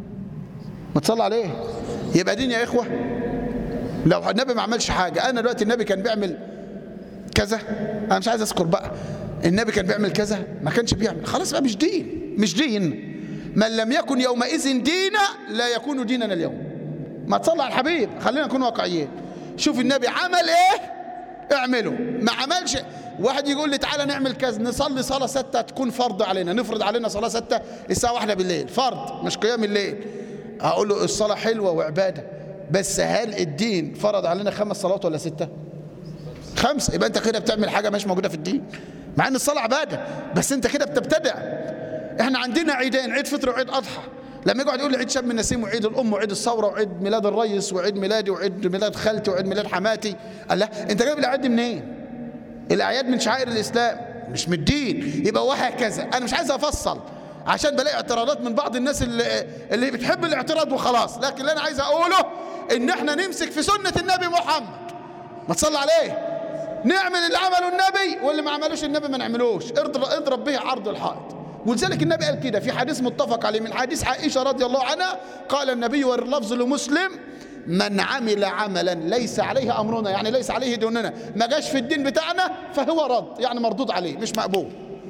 ما تصلى عليه يبقى دين يا إخوة لو النبي ما عملش حاجة أنا دلوقتي النبي كان بيعمل كذا أنا مش عايز أذكر بقى النبي كان بيعمل كذا ما كانش بيعمل خلاص بقى مش دين مش دين من لم يكن يومئذ دينا لا يكون ديننا اليوم ما تصلى على الحبيب خلينا نكون واقعيين شوف النبي عمل ايه اعمله ما عملش واحد يقول لي تعالى نعمل كذا نصلي صلاة ستة تكون فرض علينا نفرض علينا صلاة ستة الساعة واحدة بالليل فرض مش قيام الليل أقول له الصلاة حلوة وعبادة بس هل الدين فرض علينا خمس صلوات ولا ستة خمسة يبقى انت كده بتعمل حاجة مش موجودة في الدين مع ان الصلاة عبادة بس انت كده بتبتدع احنا عندنا عيدين عيد فطر وعيد اضحى لما يقعد يقول لي عيد شم النسيم وعيد الام وعيد الثوره وعيد ميلاد الريس وعيد ميلادي وعيد ميلاد خالتي وعيد ميلاد حماتي قال لا انت جايب الاعياد دي منين الاعياد من شعائر الاسلام مش من الدين يبقى وهكذا انا مش عايز افصل عشان بلاقي اعتراضات من بعض الناس اللي, اللي بتحب الاعتراض وخلاص لكن اللي انا عايز اقوله ان احنا نمسك في سنه النبي محمد ما تصلي عليه نعمل اللي عمله النبي واللي ما عملوش النبي ما نعملوش اضرب, اضرب به عرض الحائط ولذلك النبي قال كده في حديث متفق عليه من حديث عائشة رضي الله عنها قال النبي واللفظ لمسلم من عمل عملا ليس عليه أمرنا يعني ليس عليه دوننا ما جاش في الدين بتاعنا فهو رد يعني مردود عليه مش مقبول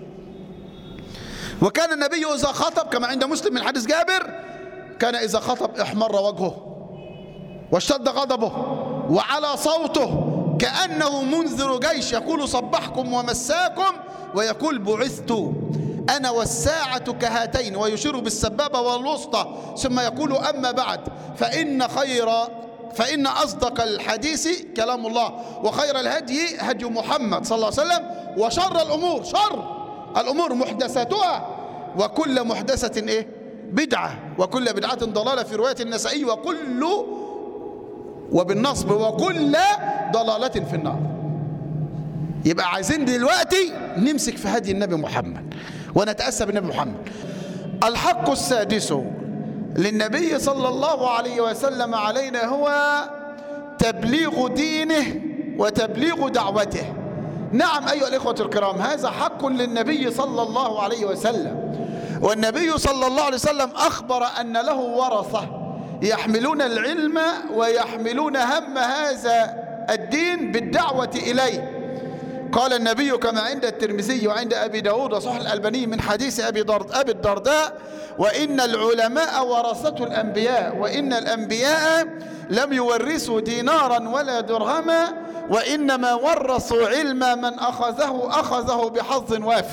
وكان النبي إذا خطب كما عند مسلم من حديث جابر كان إذا خطب احمر وجهه واشتد غضبه وعلى صوته كأنه منذر جيش يقول صبحكم ومساكم ويقول بعثت أنا والساعة كهاتين ويشير بالسبابة والوسطى ثم يقول أما بعد فإن خير فإن أصدق الحديث كلام الله وخير الهدي هدي محمد صلى الله عليه وسلم وشر الأمور شر الأمور محدثاتها وكل محدثة إيه بدعة وكل بدعة ضلالة في رواية النسائي وكل وبالنصب وكل ضلالة في النار يبقى عايزين دلوقتي نمسك في هدي النبي محمد ونتأسى بالنبي محمد الحق السادس للنبي صلى الله عليه وسلم علينا هو تبليغ دينه وتبليغ دعوته نعم أيها الإخوة الكرام هذا حق للنبي صلى الله عليه وسلم والنبي صلى الله عليه وسلم أخبر أن له ورثة يحملون العلم ويحملون هم هذا الدين بالدعوة إليه قال النبي كما عند الترمذي وعند أبي داود وصح الألباني من حديث أبي, درد أبي الدرداء وإن العلماء ورثة الأنبياء وإن الأنبياء لم يورثوا دينارا ولا درهما وإنما ورثوا علم من أخذه أخذه بحظ وافر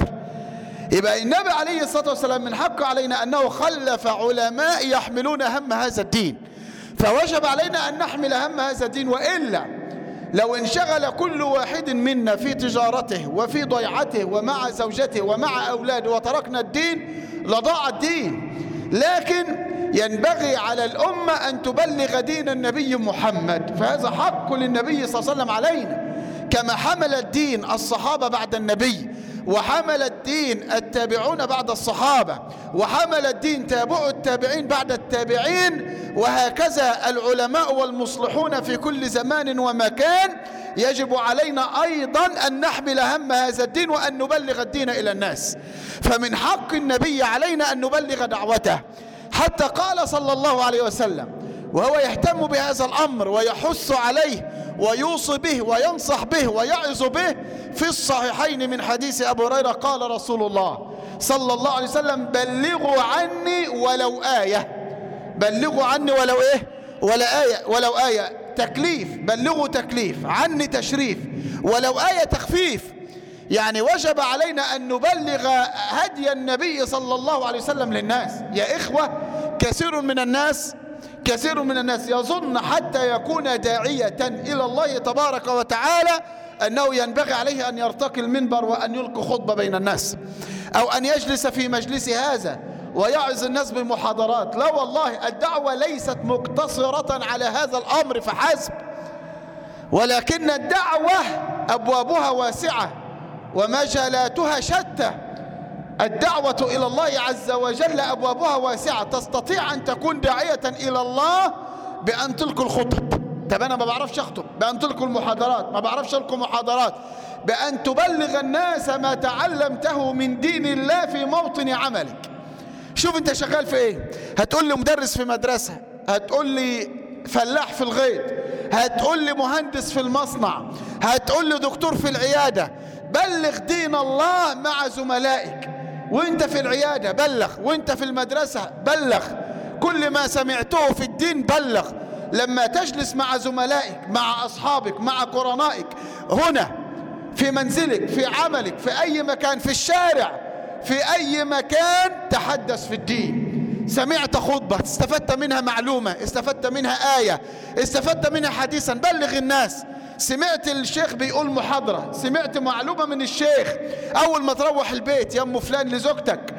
يبقى النبي عليه الصلاة والسلام من حقه علينا أنه خلف علماء يحملون هم هذا الدين فوجب علينا أن نحمل هم هذا الدين وإلا لو انشغل كل واحد منا في تجارته وفي ضيعته ومع زوجته ومع أولاده وتركنا الدين لضاع الدين لكن ينبغي على الأمة أن تبلغ دين النبي محمد فهذا حق للنبي صلى الله عليه وسلم علينا كما حمل الدين الصحابة بعد النبي وحمل الدين التابعون بعد الصحابة وحمل الدين تابع التابعين بعد التابعين وهكذا العلماء والمصلحون في كل زمان ومكان يجب علينا أيضا أن نحمل هم هذا الدين وأن نبلغ الدين إلى الناس فمن حق النبي علينا أن نبلغ دعوته حتى قال صلى الله عليه وسلم وهو يهتم بهذا الأمر ويحث عليه ويوصي به وينصح به ويعظ به في الصحيحين من حديث أبو هريرة قال رسول الله صلى الله عليه وسلم بلغوا عني ولو آية بلغوا عني ولو إيه ولا آية ولو آية تكليف بلغوا تكليف عني تشريف ولو آية تخفيف يعني وجب علينا أن نبلغ هدي النبي صلى الله عليه وسلم للناس يا إخوة كثير من الناس كثير من الناس يظن حتى يكون داعية إلى الله تبارك وتعالى أنه ينبغي عليه أن يرتقي المنبر وأن يلقي خطبة بين الناس أو أن يجلس في مجلس هذا ويعظ الناس بمحاضرات لا والله الدعوة ليست مقتصرة على هذا الأمر فحسب ولكن الدعوة أبوابها واسعة ومجالاتها شتى الدعوة إلى الله عز وجل أبوابها واسعة تستطيع أن تكون داعية إلى الله بأن تلقي الخطب طب أنا ما بعرفش أخطب بأن تلقي المحاضرات ما بعرفش ألقي محاضرات بأن تبلغ الناس ما تعلمته من دين الله في موطن عملك شوف أنت شغال في إيه هتقول لي مدرس في مدرسة هتقول لي فلاح في الغيط هتقول لي مهندس في المصنع هتقول لي دكتور في العيادة بلغ دين الله مع زملائك وانت في العيادة بلغ وانت في المدرسة بلغ كل ما سمعته في الدين بلغ لما تجلس مع زملائك مع أصحابك مع قرنائك هنا في منزلك في عملك في أي مكان في الشارع في أي مكان تحدث في الدين سمعت خطبة استفدت منها معلومة استفدت منها آية استفدت منها حديثا بلغ الناس سمعت الشيخ بيقول محاضرة سمعت معلومة من الشيخ أول ما تروح البيت يا أم فلان لزوجتك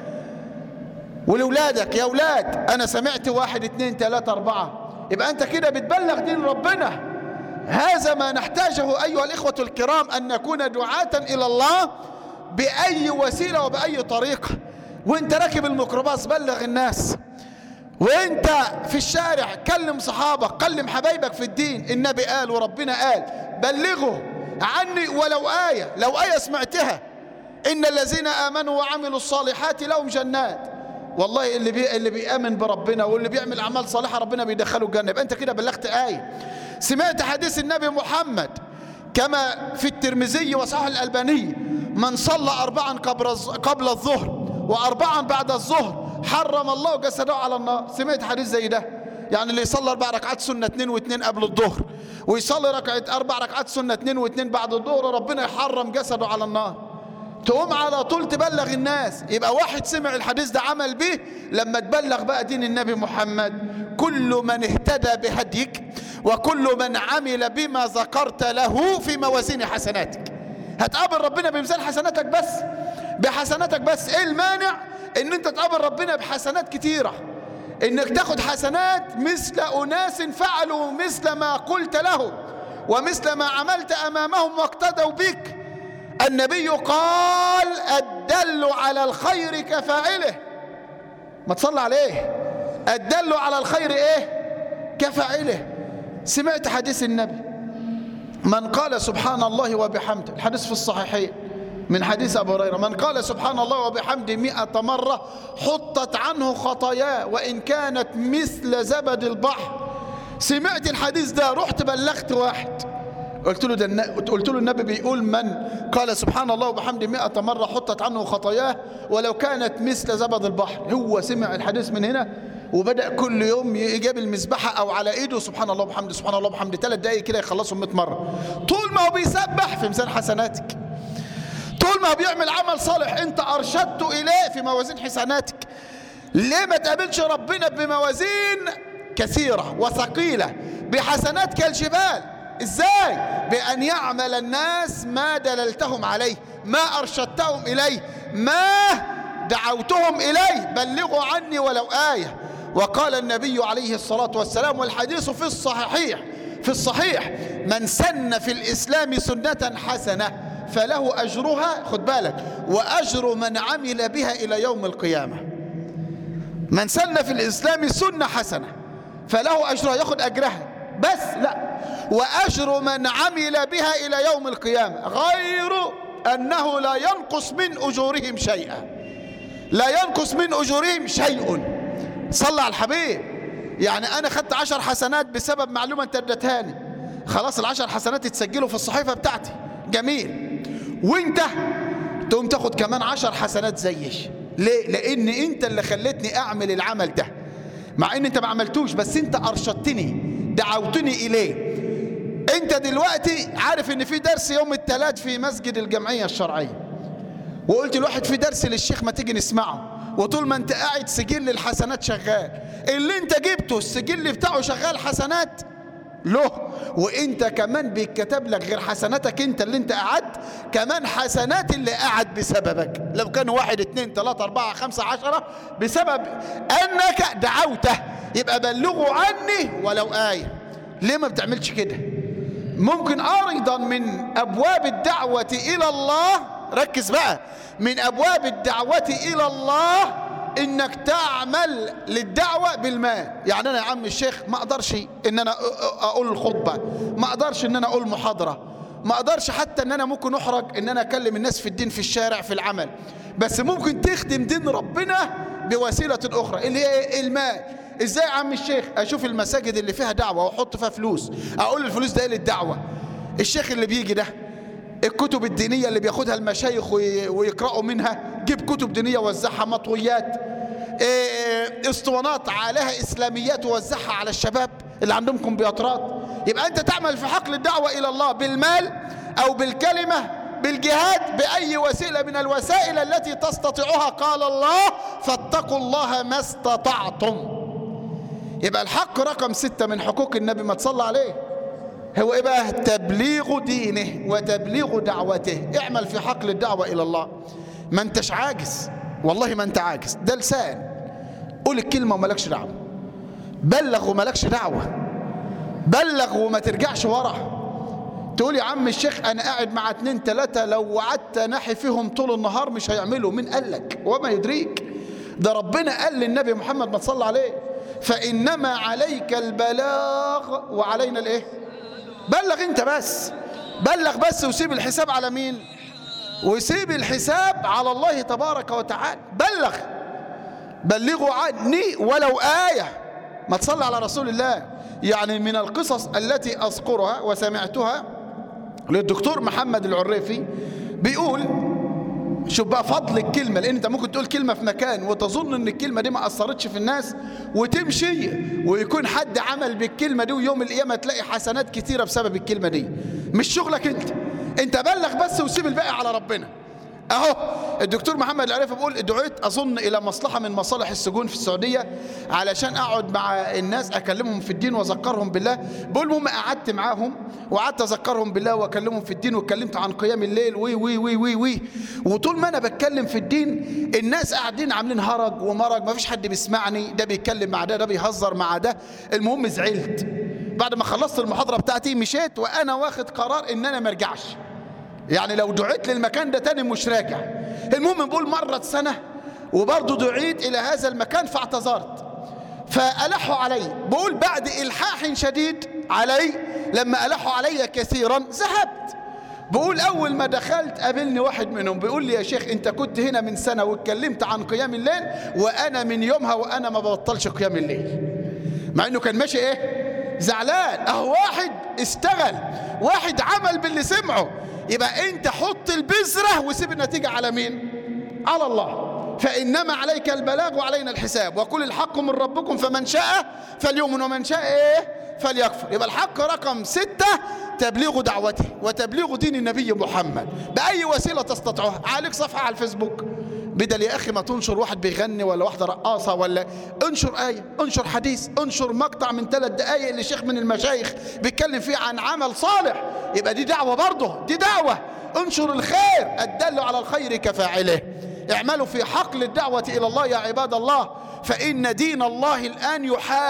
ولولادك يا أولاد أنا سمعت واحد اتنين تلاتة أربعة يبقى أنت كده بتبلغ دين ربنا هذا ما نحتاجه أيها الإخوة الكرام أن نكون دعاة إلى الله بأي وسيلة وبأي طريقة وانت راكب الميكروباص بلغ الناس وانت في الشارع كلم صحابك كلم حبايبك في الدين النبي قال وربنا قال بلغوا عني ولو آية لو آية سمعتها إن الذين آمنوا وعملوا الصالحات لهم جنات والله اللي بي اللي بيآمن بربنا واللي بيعمل أعمال صالحة ربنا بيدخله الجنة يبقى أنت كده بلغت آية سمعت حديث النبي محمد كما في الترمذي وصحيح الألباني من صلى أربعا قبل الظهر وأربعا بعد الظهر حرم الله جسده على النار سمعت حديث زي ده يعني اللي يصلي أربع ركعات سنة اتنين واتنين قبل الظهر ويصلي ركعة أربع ركعات سنة اتنين واتنين بعد الظهر ربنا يحرم جسده على النار تقوم على طول تبلغ الناس يبقى واحد سمع الحديث ده عمل به لما تبلغ بقى دين النبي محمد كل من اهتدى بهديك وكل من عمل بما ذكرت له في موازين حسناتك هتقابل ربنا بمثال حسناتك بس بحسناتك بس ايه المانع ان انت تقابل ربنا بحسنات كتيرة انك تاخد حسنات مثل اناس فعلوا مثل ما قلت له ومثل ما عملت امامهم واقتدوا بك النبي قال الدل على الخير كفاعله ما تصلى عليه الدل على الخير ايه كفاعله سمعت حديث النبي من قال سبحان الله وبحمده الحديث في الصحيحين من حديث أبو هريرة من قال سبحان الله وبحمده مئة مرة حطت عنه خطاياه وإن كانت مثل زبد البحر سمعت الحديث ده رحت بلغت واحد قلت له ده قلت له النبي بيقول من قال سبحان الله وبحمده مئة مرة حطت عنه خطاياه ولو كانت مثل زبد البحر هو سمع الحديث من هنا وبدأ كل يوم يجيب المسبحة أو على إيده سبحان الله وبحمده سبحان الله وبحمده ثلاث دقايق كده يخلصهم 100 مرة طول ما هو بيسبح في ميزان حسناتك طول ما هو بيعمل عمل صالح أنت أرشدته إليه في موازين حسناتك ليه ما تقابلش ربنا بموازين كثيرة وثقيلة بحسنات كالجبال ازاي بأن يعمل الناس ما دللتهم عليه ما أرشدتهم إليه ما دعوتهم إليه بلغوا عني ولو آية وقال النبي عليه الصلاة والسلام والحديث في الصحيح في الصحيح من سن في الإسلام سنة حسنة فله أجرها خد بالك وأجر من عمل بها إلى يوم القيامة من سن في الإسلام سنة حسنة فله أجرها ياخد أجرها بس لا وأجر من عمل بها إلى يوم القيامة غير أنه لا ينقص من أجورهم شيئا لا ينقص من أجورهم شيء صلى على الحبيب يعني أنا خدت عشر حسنات بسبب معلومة أنت اديتهاني خلاص العشر حسنات يتسجلوا في الصحيفة بتاعتي جميل وانت تقوم تاخد كمان عشر حسنات زيش ليه؟ لأن انت اللي خلتني أعمل العمل ده مع ان انت ما عملتوش بس انت أرشدتني دعوتني إليه انت دلوقتي عارف ان في درس يوم الثلاث في مسجد الجمعية الشرعية وقلت الواحد في درس للشيخ ما تيجي نسمعه وطول ما انت قاعد سجل الحسنات شغال اللي انت جبته السجل بتاعه شغال حسنات له وانت كمان بيتكتب لك غير حسناتك انت اللي انت قعدت كمان حسنات اللي قعد بسببك لو كانوا واحد اتنين تلاتة اربعة خمسة عشرة بسبب انك دعوته يبقى بلغوا عني ولو آية ليه ما بتعملش كده ممكن ايضا من ابواب الدعوة الى الله ركز بقى من ابواب الدعوة الى الله انك تعمل للدعوة بالمال يعني انا يا عم الشيخ ما اقدرش ان انا اقول الخطبة ما اقدرش ان انا اقول محاضرة ما اقدرش حتى ان انا ممكن احرج ان انا اكلم الناس في الدين في الشارع في العمل بس ممكن تخدم دين ربنا بوسيلة اخرى اللي هي المال ازاي يا عم الشيخ اشوف المساجد اللي فيها دعوة واحط فيها فلوس اقول الفلوس ده للدعوة الشيخ اللي بيجي ده الكتب الدينية اللي بياخدها المشايخ ويقرأوا منها جيب كتب دينية وزعها مطويات اسطوانات عليها إسلاميات ووزعها على الشباب اللي عندهم كمبيوترات يبقى أنت تعمل في حقل الدعوة إلى الله بالمال أو بالكلمة بالجهاد بأي وسيلة من الوسائل التي تستطيعها قال الله فاتقوا الله ما استطعتم يبقى الحق رقم ستة من حقوق النبي ما تصلى عليه هو ايه بقى تبليغ دينه وتبليغ دعوته اعمل في حقل الدعوة الى الله ما انتش عاجز والله ما انت عاجز ده لسان قول الكلمة ومالكش دعوة بلغ ومالكش دعوة بلغ وما ترجعش ورا تقول يا عم الشيخ انا قاعد مع اتنين تلاتة لو وعدت ناحي فيهم طول النهار مش هيعملوا مين قال لك وما يدريك ده ربنا قال للنبي محمد ما تصلى عليه فإنما عليك البلاغ وعلينا الايه بلغ انت بس بلغ بس وسيب الحساب على مين وسيب الحساب على الله تبارك وتعالى بلغ بلغوا عني ولو آية ما تصلى على رسول الله يعني من القصص التي أذكرها وسمعتها للدكتور محمد العريفي بيقول شوف بقى فضل الكلمة لأن أنت ممكن تقول كلمة في مكان وتظن أن الكلمة دي ما أثرتش في الناس وتمشي ويكون حد عمل بالكلمة دي ويوم القيامة تلاقي حسنات كتيرة بسبب الكلمة دي مش شغلك أنت أنت بلغ بس وسيب الباقي على ربنا اهو الدكتور محمد العريفي بيقول دعيت اظن الى مصلحه من مصالح السجون في السعوديه علشان اقعد مع الناس اكلمهم في الدين واذكرهم بالله بقول المهم قعدت معاهم وقعدت اذكرهم بالله واكلمهم في الدين واتكلمت عن قيام الليل وي وي وي وي وي وطول ما انا بتكلم في الدين الناس قاعدين عاملين هرج ومرج ما فيش حد بيسمعني ده بيتكلم مع ده ده بيهزر مع ده المهم زعلت بعد ما خلصت المحاضره بتاعتي مشيت وانا واخد قرار ان انا ما ارجعش يعني لو دعيت للمكان ده تاني مش راجع المهم بقول مرت سنة وبرضه دعيت إلى هذا المكان فاعتذرت فألحوا علي بقول بعد إلحاح شديد علي لما ألحوا علي كثيرا ذهبت بقول أول ما دخلت قابلني واحد منهم بيقول لي يا شيخ أنت كنت هنا من سنة واتكلمت عن قيام الليل وأنا من يومها وأنا ما ببطلش قيام الليل مع أنه كان ماشي إيه زعلان أهو واحد اشتغل واحد عمل باللي سمعه يبقى انت حط البذرة وسيب النتيجة على مين على الله فإنما عليك البلاغ وعلينا الحساب وكل الحق من ربكم فمن شاء فليؤمن ومن شاء ايه فليكفر يبقى الحق رقم ستة تبليغ دعوته وتبليغ دين النبي محمد بأي وسيلة تستطيعها عليك صفحة على الفيسبوك بدل يا أخي ما تنشر واحد بيغني ولا واحدة رقاصة ولا انشر آية انشر حديث انشر مقطع من ثلاث دقايق لشيخ من المشايخ بيتكلم فيه عن عمل صالح يبقى دي دعوة برضه دي دعوة انشر الخير الدل على الخير كفاعله اعملوا في حقل الدعوة إلى الله يا عباد الله فإن دين الله الآن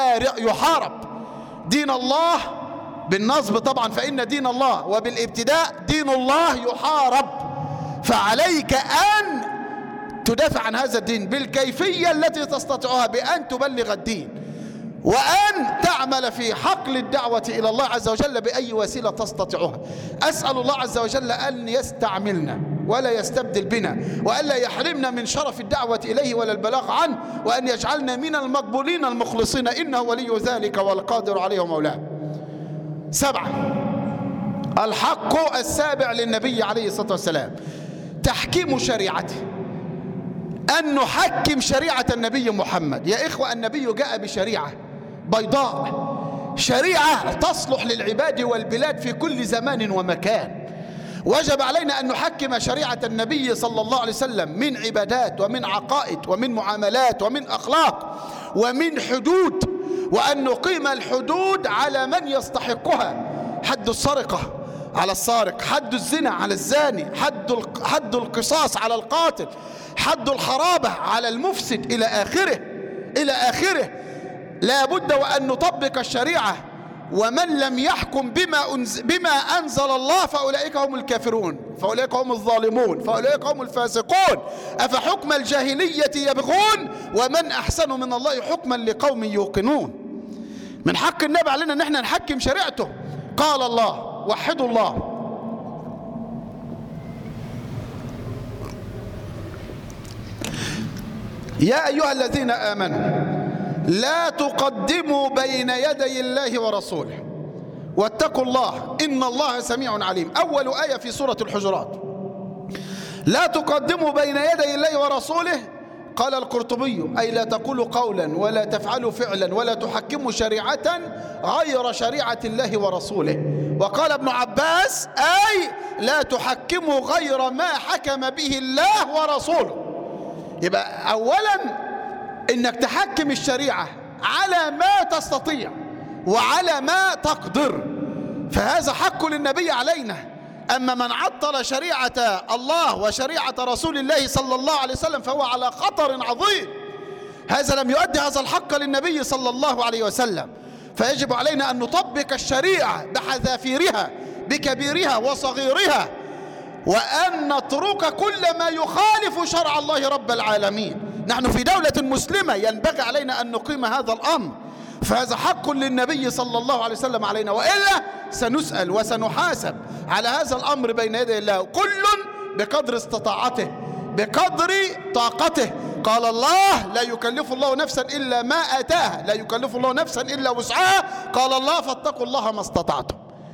يحارب دين الله بالنصب طبعا فإن دين الله وبالابتداء دين الله يحارب فعليك أن تدافع عن هذا الدين بالكيفية التي تستطيعها بأن تبلغ الدين وأن تعمل في حقل الدعوة إلى الله عز وجل بأي وسيلة تستطيعها أسأل الله عز وجل أن يستعملنا ولا يستبدل بنا وألا يحرمنا من شرف الدعوة إليه ولا البلاغ عنه وأن يجعلنا من المقبولين المخلصين إنه ولي ذلك والقادر عليه مولاه سبعة الحق السابع للنبي عليه الصلاة والسلام تحكيم شريعته أن نحكم شريعة النبي محمد يا إخوة النبي جاء بشريعة بيضاء شريعة تصلح للعباد والبلاد في كل زمان ومكان وجب علينا أن نحكم شريعة النبي صلى الله عليه وسلم من عبادات ومن عقائد ومن معاملات ومن أخلاق ومن حدود وأن نقيم الحدود على من يستحقها حد السرقة على السارق حد الزنا على الزاني حد حد القصاص على القاتل حد الحرابة على المفسد إلى آخره إلى آخره لا بد وأن نطبق الشريعة ومن لم يحكم بما, أنزل بما أنزل الله فأولئك هم الكافرون فأولئك هم الظالمون فأولئك هم الفاسقون أفحكم الجاهلية يبغون ومن أحسن من الله حكما لقوم يوقنون من حق النبي علينا أن احنا نحكم شريعته قال الله وحدوا الله يا أيها الذين آمنوا لا تقدموا بين يدي الله ورسوله واتقوا الله إن الله سميع عليم أول آية في سورة الحجرات لا تقدموا بين يدي الله ورسوله قال القرطبي أي لا تقولوا قولا ولا تفعلوا فعلا ولا تحكموا شريعة غير شريعة الله ورسوله وقال ابن عباس أي لا تحكموا غير ما حكم به الله ورسوله يبقى أولا إنك تحكم الشريعة على ما تستطيع وعلى ما تقدر فهذا حق للنبي علينا أما من عطل شريعة الله وشريعة رسول الله صلى الله عليه وسلم فهو على خطر عظيم هذا لم يؤدي هذا الحق للنبي صلى الله عليه وسلم فيجب علينا أن نطبق الشريعة بحذافيرها بكبيرها وصغيرها وأن نترك كل ما يخالف شرع الله رب العالمين نحن في دولة مسلمة ينبغي علينا أن نقيم هذا الأمر فهذا حق للنبي صلى الله عليه وسلم علينا وإلا سنسأل وسنحاسب على هذا الأمر بين يدي الله كل بقدر استطاعته بقدر طاقته قال الله لا يكلف الله نفسا إلا ما أتاها لا يكلف الله نفسا إلا وسعها قال الله فاتقوا الله ما استطعتم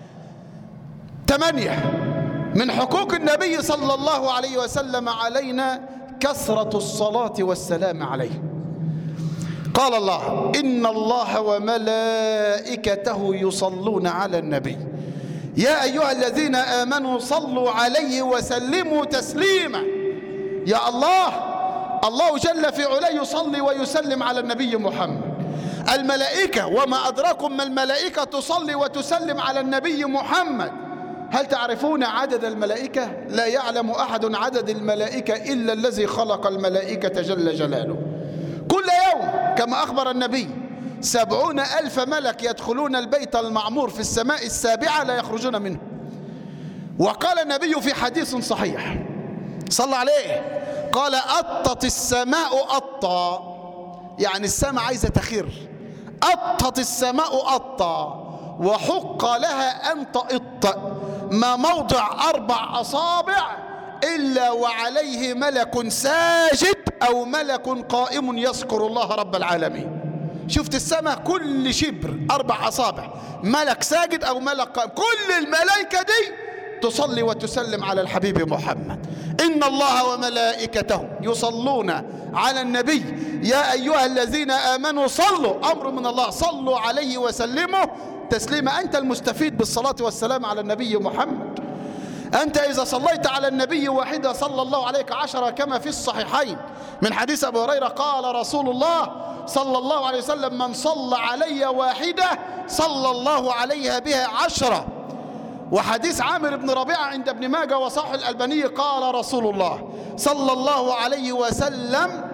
ثمانية من حقوق النبي صلى الله عليه وسلم علينا كثرة الصلاة والسلام عليه قال الله إن الله وملائكته يصلون على النبي يا أيها الذين آمنوا صلوا عليه وسلموا تسليما يا الله الله جل في علاه يصلي ويسلم على النبي محمد الملائكة وما أدراكم ما الملائكة تصلي وتسلم على النبي محمد هل تعرفون عدد الملائكة؟ لا يعلم أحد عدد الملائكة إلا الذي خلق الملائكة جل جلاله كل يوم كما أخبر النبي سبعون ألف ملك يدخلون البيت المعمور في السماء السابعة لا يخرجون منه وقال النبي في حديث صحيح صلى عليه قال أطت السماء أطا يعني السماء عايزة تخير أطت السماء أطا وحق لها أن تئط ما موضع أربع أصابع إلا وعليه ملك ساجد أو ملك قائم يذكر الله رب العالمين شفت السماء كل شبر أربع أصابع ملك ساجد أو ملك قائم كل الملائكة دي تصلي وتسلم على الحبيب محمد إن الله وملائكته يصلون على النبي يا أيها الذين آمنوا صلوا أمر من الله صلوا عليه وسلموا تسليما أنت المستفيد بالصلاة والسلام على النبي محمد أنت إذا صليت على النبي واحدة صلى الله عليك عشرة كما في الصحيحين من حديث أبو هريرة قال رسول الله صلى الله عليه وسلم من صلى علي واحدة صلى الله عليها بها عشرة وحديث عامر بن ربيعة عند ابن ماجه وصاح الألباني قال رسول الله صلى الله عليه وسلم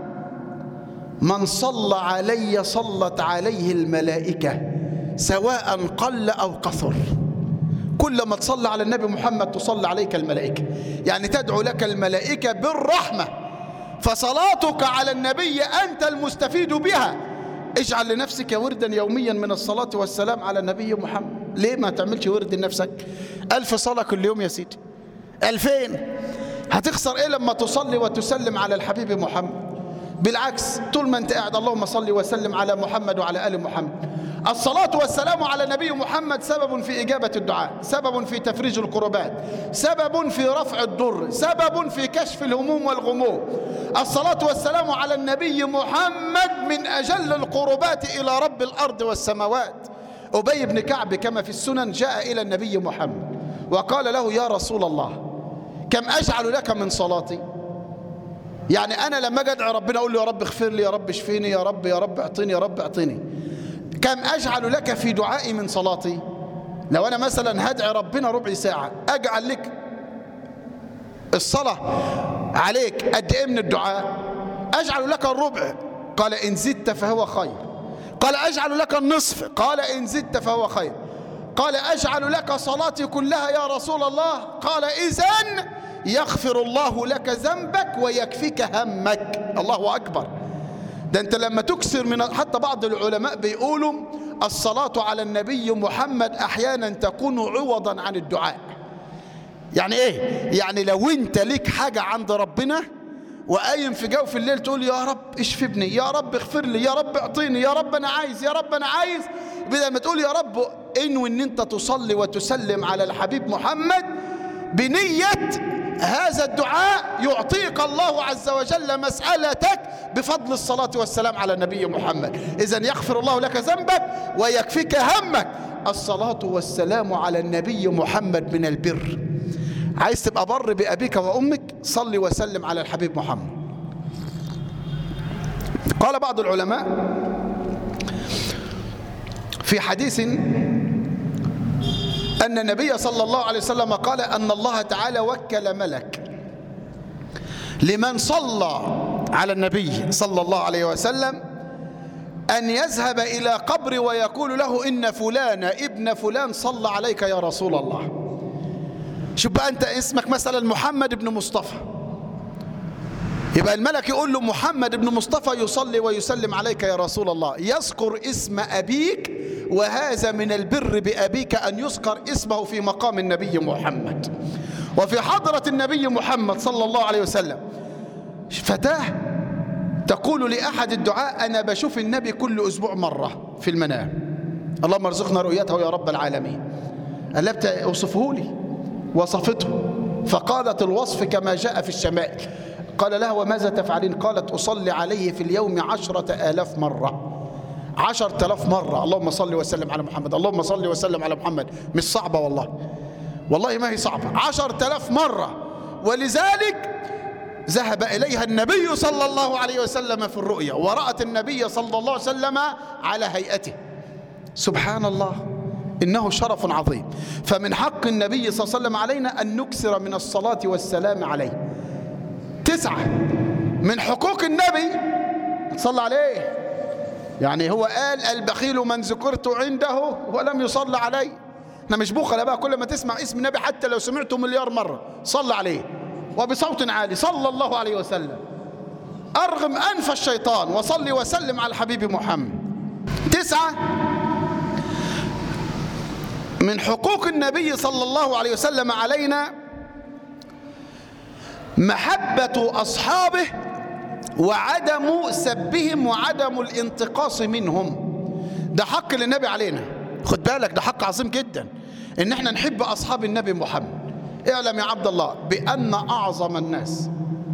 من صلى علي صلت عليه الملائكة سواء قل أو كثر كل ما تصلى على النبي محمد تصلى عليك الملائكة يعني تدعو لك الملائكة بالرحمة فصلاتك على النبي أنت المستفيد بها اجعل لنفسك وردا يوميا من الصلاة والسلام على النبي محمد ليه ما تعملش ورد لنفسك ألف صلاة كل يوم يا سيدي ألفين هتخسر إيه لما تصلي وتسلم على الحبيب محمد بالعكس طول ما انت قاعد اللهم صل وسلم على محمد وعلى آل محمد الصلاة والسلام على النبي محمد سبب في إجابة الدعاء سبب في تفريج الكربات سبب في رفع الضر سبب في كشف الهموم والغموم الصلاة والسلام على النبي محمد من أجل القربات إلى رب الأرض والسماوات أبي بن كعب كما في السنن جاء إلى النبي محمد وقال له يا رسول الله كم أجعل لك من صلاتي يعني أنا لما أجي أدعي ربنا أقول له يا رب اغفر لي يا رب اشفيني يا رب يا رب اعطيني يا رب اعطيني كم أجعل لك في دعائي من صلاتي لو أنا مثلا هدعي ربنا ربع ساعة أجعل لك الصلاة عليك قد إيه من الدعاء أجعل لك الربع قال إن زدت فهو خير قال أجعل لك النصف قال إن زدت فهو خير قال أجعل لك صلاتي كلها يا رسول الله قال إذن يغفر الله لك ذنبك ويكفيك همك الله أكبر ده أنت لما تكسر من حتى بعض العلماء بيقولوا الصلاة على النبي محمد أحيانا تكون عوضا عن الدعاء يعني إيه؟ يعني لو أنت ليك حاجة عند ربنا وقايم في جوف الليل تقول يا رب اشفي ابني يا رب اغفر لي يا رب اعطيني يا رب انا عايز يا رب انا عايز بدل ما تقول يا رب انوي ان انت تصلي وتسلم على الحبيب محمد بنية هذا الدعاء يعطيك الله عز وجل مسألتك بفضل الصلاة والسلام على النبي محمد إذا يغفر الله لك ذنبك ويكفيك همك الصلاة والسلام على النبي محمد من البر عايز تبقى بر بأبيك وأمك صلي وسلم على الحبيب محمد قال بعض العلماء في حديث أن النبي صلى الله عليه وسلم قال أن الله تعالى وكل ملك لمن صلى على النبي صلى الله عليه وسلم أن يذهب إلى قبر ويقول له إن فلان ابن فلان صلى عليك يا رسول الله شوف بقى أنت اسمك مثلا محمد بن مصطفى يبقى الملك يقول له محمد بن مصطفى يصلي ويسلم عليك يا رسول الله يذكر اسم أبيك وهذا من البر بأبيك أن يذكر اسمه في مقام النبي محمد وفي حضرة النبي محمد صلى الله عليه وسلم فتاه تقول لأحد الدعاء أنا بشوف النبي كل أسبوع مرة في المنام اللهم ارزقنا رؤيته يا رب العالمين قلبت اوصفه لي وصفته فقالت الوصف كما جاء في الشمائل قال لها وماذا تفعلين قالت أصلي عليه في اليوم عشرة آلاف مرة عشرة آلاف مرة اللهم صل وسلم على محمد اللهم صل وسلم على محمد مش صعبة والله والله ما هي صعبة عشرة آلاف مرة ولذلك ذهب إليها النبي صلى الله عليه وسلم في الرؤيا ورأت النبي صلى الله عليه وسلم على هيئته سبحان الله إنه شرف عظيم فمن حق النبي صلى الله عليه وسلم علينا أن نكثر من الصلاة والسلام عليه تسعة من حقوق النبي صلى عليه يعني هو قال البخيل من ذكرت عنده ولم يصلى عليه احنا مش بخلة بقى كل ما تسمع اسم النبي حتى لو سمعته مليار مرة صلى عليه وبصوت عالي صلى الله عليه وسلم أرغم أنف الشيطان وصلي وسلم على الحبيب محمد تسعة من حقوق النبي صلى الله عليه وسلم علينا محبة أصحابه وعدم سبهم وعدم الانتقاص منهم ده حق للنبي علينا خد بالك ده حق عظيم جدا ان احنا نحب اصحاب النبي محمد اعلم يا عبد الله بان اعظم الناس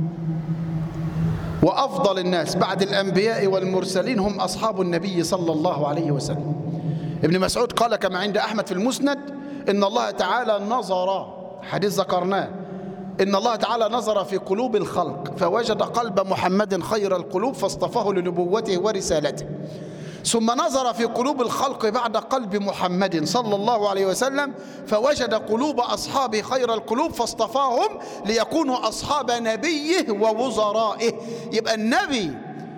وافضل الناس بعد الانبياء والمرسلين هم اصحاب النبي صلى الله عليه وسلم ابن مسعود قال كما عند احمد في المسند ان الله تعالى نظر حديث ذكرناه إن الله تعالى نظر في قلوب الخلق فوجد قلب محمد خير القلوب فاصطفاه لنبوته ورسالته ثم نظر في قلوب الخلق بعد قلب محمد صلى الله عليه وسلم فوجد قلوب أصحابه خير القلوب فاصطفاهم ليكونوا أصحاب نبيه ووزرائه يبقى النبي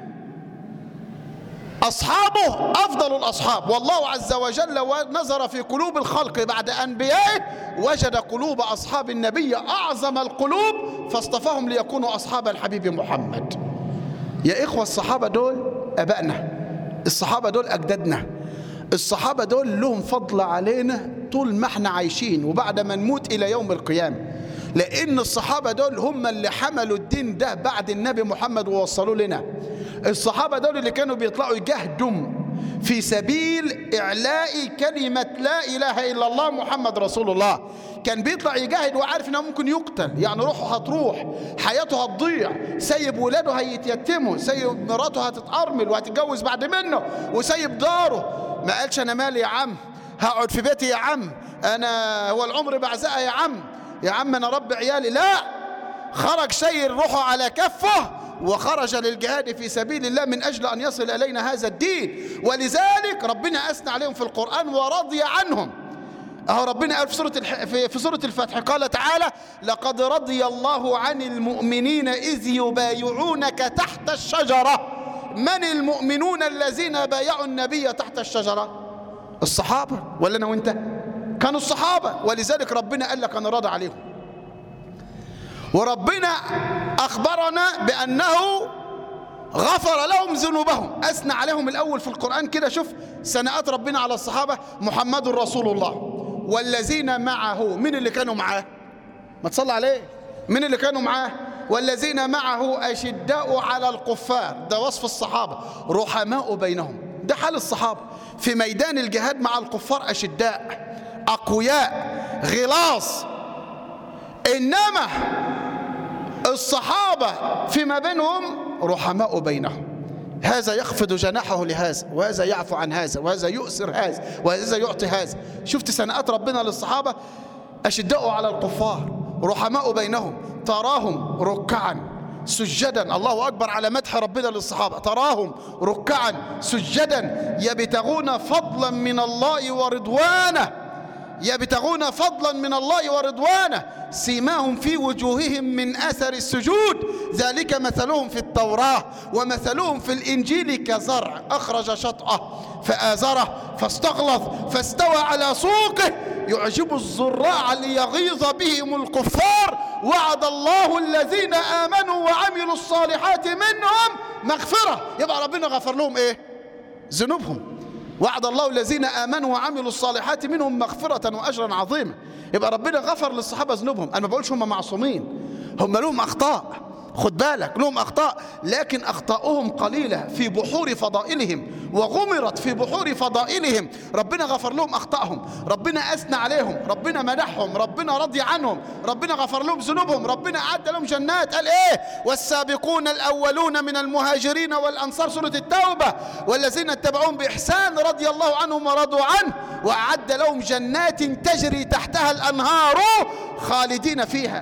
أصحابه أفضل الأصحاب والله عز وجل نظر في قلوب الخلق بعد أنبيائه وجد قلوب أصحاب النبي أعظم القلوب فاصطفاهم ليكونوا أصحاب الحبيب محمد يا إخوة الصحابة دول أبائنا الصحابة دول أجدادنا الصحابة دول لهم فضل علينا طول ما احنا عايشين وبعد ما نموت إلى يوم القيامة لأن الصحابة دول هم اللي حملوا الدين ده بعد النبي محمد ووصلوه لنا الصحابة دول اللي كانوا بيطلعوا يجاهدوا في سبيل إعلاء كلمة لا إله إلا الله محمد رسول الله كان بيطلع يجاهد وعارف انه ممكن يقتل يعني روحه هتروح حياته هتضيع سيب ولاده هيتيتموا سيب مراته هتتأرمل وهتتجوز بعد منه وسيب داره ما قالش انا مالي يا عم هقعد في بيتي يا عم انا هو العمر بعزقه يا عم يا عم انا رب عيالي لا خرج سير روحه على كفه وخرج للجهاد في سبيل الله من أجل أن يصل إلينا هذا الدين ولذلك ربنا أثنى عليهم في القرآن ورضي عنهم أهو ربنا قال في سورة, الح... في سورة الفتح قال تعالى لقد رضي الله عن المؤمنين إذ يبايعونك تحت الشجرة من المؤمنون الذين بايعوا النبي تحت الشجرة الصحابة ولا أنا وأنت كانوا الصحابة ولذلك ربنا قال لك أنا راضي عليهم وربنا أخبرنا بأنه غفر لهم ذنوبهم أثنى عليهم الأول في القرآن كده شوف سنأت ربنا على الصحابة محمد رسول الله والذين معه من اللي كانوا معاه ما تصلى عليه من اللي كانوا معاه والذين معه أشداء على الكفار ده وصف الصحابة رحماء بينهم ده حال الصحابة في ميدان الجهاد مع الكفار أشداء أقوياء غلاظ إنما الصحابة فيما بينهم رحماء بينهم هذا يخفض جناحه لهذا وهذا يعفو عن هذا وهذا يؤسر هذا وهذا يعطي هذا شفت سنأت ربنا للصحابة أشداء على الكفار رحماء بينهم تراهم ركعا سجدا الله أكبر على مدح ربنا للصحابة تراهم ركعا سجدا يبتغون فضلا من الله ورضوانه يبتغون فضلا من الله ورضوانه سيماهم في وجوههم من أثر السجود ذلك مثلهم في التوراة ومثلهم في الإنجيل كزرع أخرج شطأه فآزره فاستغلظ فاستوى على سوقه يعجب الزراع ليغيظ بهم الكفار وعد الله الذين آمنوا وعملوا الصالحات منهم مغفرة يبقى ربنا غفر لهم إيه ذنوبهم وعد الله الذين آمنوا وعملوا الصالحات منهم مغفرة وأجرا عظيما يبقى ربنا غفر للصحابة ذنوبهم أنا ما بقولش هم معصومين هم لهم أخطاء خد بالك لهم أخطاء لكن أخطاؤهم قليلة في بحور فضائلهم وغمرت في بحور فضائلهم ربنا غفر لهم أخطائهم ربنا أثنى عليهم ربنا مدحهم ربنا رضي عنهم ربنا غفر لهم ذنوبهم ربنا أعد لهم جنات قال إيه والسابقون الأولون من المهاجرين والأنصار سورة التوبة والذين اتبعوهم بإحسان رضي الله عنهم ورضوا عنه وأعد لهم جنات تجري تحتها الأنهار خالدين فيها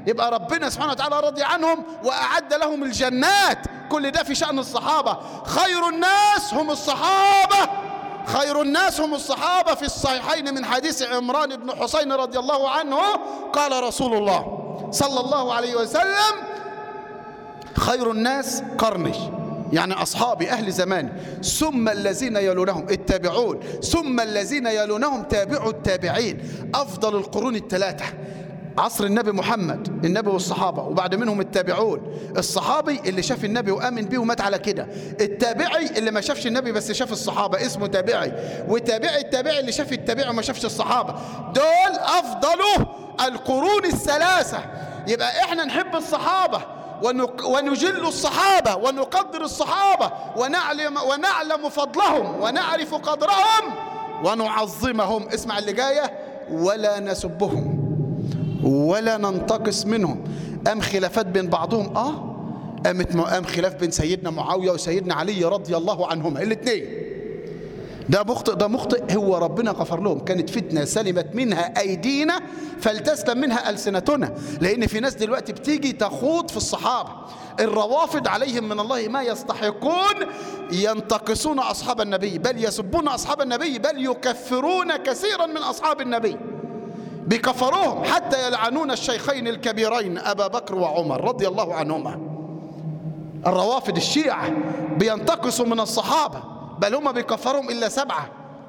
يبقى ربنا سبحانه وتعالى رضي عنهم وأعد لهم الجنات كل ده في شأن الصحابة خير الناس هم الصحابة خير الناس هم الصحابة في الصحيحين من حديث عمران بن حسين رضي الله عنه قال رسول الله صلى الله عليه وسلم خير الناس قرني يعني أصحابي أهل زماني ثم الذين يلونهم التابعون ثم الذين يلونهم تابعوا التابعين أفضل القرون الثلاثة عصر النبي محمد النبي والصحابة وبعد منهم التابعون الصحابي اللي شاف النبي وآمن بيه ومات على كده التابعي اللي ما شافش النبي بس شاف الصحابة اسمه تابعي وتابعي التابعي اللي شاف التابعي وما شافش الصحابة دول أفضل القرون الثلاثة يبقى احنا نحب الصحابة ونجل الصحابة ونقدر الصحابة ونعلم, ونعلم فضلهم ونعرف قدرهم ونعظمهم اسمع اللي جاية ولا نسبهم ولا ننتقص منهم أم خلافات بين بعضهم آه قامت أم خلاف بين سيدنا معاوية وسيدنا علي رضي الله عنهما الاثنين ده مخطئ ده مخطئ هو ربنا غفر لهم كانت فتنة سلمت منها أيدينا فلتسلم منها ألسنتنا لأن في ناس دلوقتي بتيجي تخوض في الصحابة الروافض عليهم من الله ما يستحقون ينتقصون أصحاب النبي بل يسبون أصحاب النبي بل يكفرون كثيرا من أصحاب النبي بكفروهم حتى يلعنون الشيخين الكبيرين أبا بكر وعمر رضي الله عنهما الروافد الشيعة بينتقصوا من الصحابة بل هم بيكفرهم إلا سبعة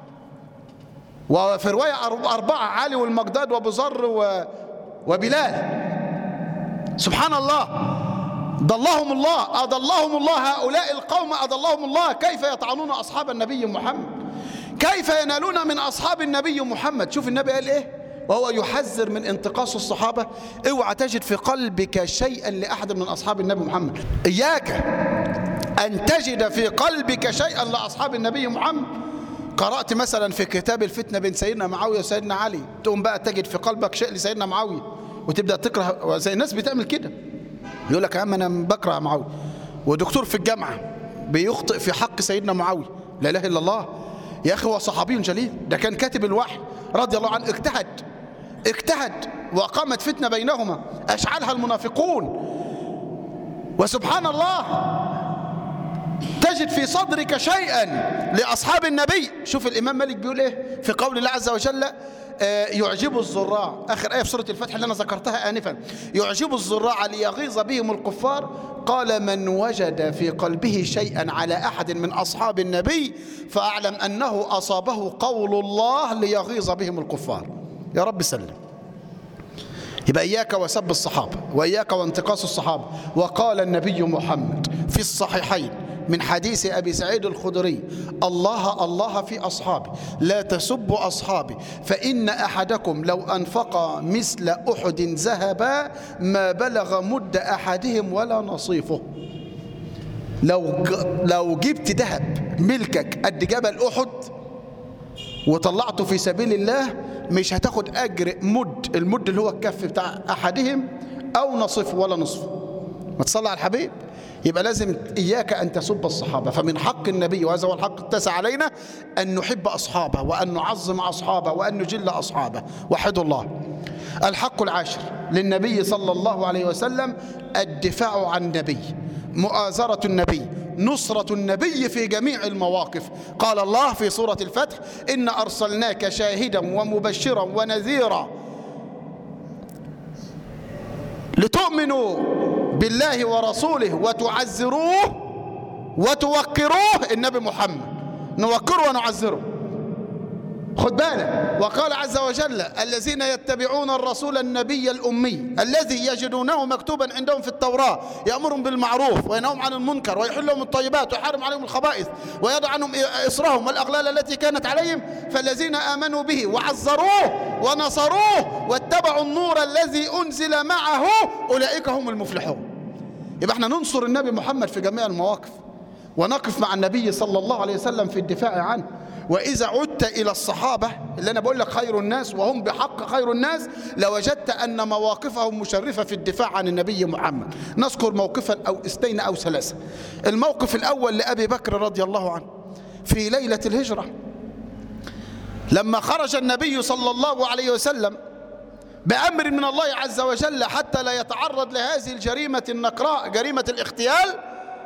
وفي رواية أربعة علي والمقداد وأبو ذر وبلال سبحان الله ضلهم الله أضلهم الله هؤلاء القوم أضلهم الله كيف يطعنون أصحاب النبي محمد كيف ينالون من أصحاب النبي محمد شوف النبي قال إيه وهو يحذر من انتقاص الصحابة اوعى تجد في قلبك شيئا لأحد من أصحاب النبي محمد إياك أن تجد في قلبك شيئا لأصحاب النبي محمد قرأت مثلا في كتاب الفتنة بين سيدنا معاوية وسيدنا علي تقوم بقى تجد في قلبك شيء لسيدنا معاوية وتبدأ تكره زي الناس بتعمل كده يقول لك يا عم أنا بكره معاوية ودكتور في الجامعة بيخطئ في حق سيدنا معاوية لا إله إلا الله يا أخي هو صحابي جليل ده كان كاتب الوحي رضي الله عنه اجتهد اجتهد وقامت فتنة بينهما أشعلها المنافقون وسبحان الله تجد في صدرك شيئا لأصحاب النبي شوف الإمام مالك بيقول إيه في قول الله عز وجل آه يعجب الزراع آخر آية في سورة الفتح اللي أنا ذكرتها آنفا يعجب الزراع ليغيظ بهم الكفار قال من وجد في قلبه شيئا على أحد من أصحاب النبي فأعلم أنه أصابه قول الله ليغيظ بهم الكفار يا رب سلم يبقى إياك وسب الصحابة وإياك وانتقاص الصحابة وقال النبي محمد في الصحيحين من حديث أبي سعيد الخدري الله الله في أصحابي لا تسبوا أصحابي فإن أحدكم لو أنفق مثل أحد ذهبا ما بلغ مد أحدهم ولا نصيفه لو لو جبت ذهب ملكك قد جبل أحد وطلعته في سبيل الله مش هتاخد أجر مد المد اللي هو الكف بتاع أحدهم أو نصف ولا نصف ما تصلى على الحبيب يبقى لازم إياك أن تسب الصحابة فمن حق النبي وهذا هو الحق التسع علينا أن نحب أصحابه وأن نعظم أصحابه وأن نجل أصحابه وحدوا الله الحق العاشر للنبي صلى الله عليه وسلم الدفاع عن النبي مؤازرة النبي نصرة النبي في جميع المواقف قال الله في سورة الفتح إن أرسلناك شاهدا ومبشرا ونذيرا لتؤمنوا بالله ورسوله وتعزروه وتوقروه النبي محمد نوقره ونعزره خد بالك وقال عز وجل الذين يتبعون الرسول النبي الأمي الذي يجدونه مكتوبا عندهم في التوراة يأمرهم بالمعروف وينههم عن المنكر ويحل لهم الطيبات ويحرم عليهم الخبائث ويضع عنهم إصرهم والأغلال التي كانت عليهم فالذين آمنوا به وعزروه ونصروه واتبعوا النور الذي أنزل معه أولئك هم المفلحون يبقى احنا ننصر النبي محمد في جميع المواقف ونقف مع النبي صلى الله عليه وسلم في الدفاع عنه وإذا عدت إلى الصحابة اللي أنا بقول لك خير الناس وهم بحق خير الناس لوجدت أن مواقفهم مشرفة في الدفاع عن النبي محمد نذكر موقفا أو اثنين أو ثلاثة الموقف الأول لأبي بكر رضي الله عنه في ليلة الهجرة لما خرج النبي صلى الله عليه وسلم بأمر من الله عز وجل حتى لا يتعرض لهذه الجريمة النقراء جريمة الاغتيال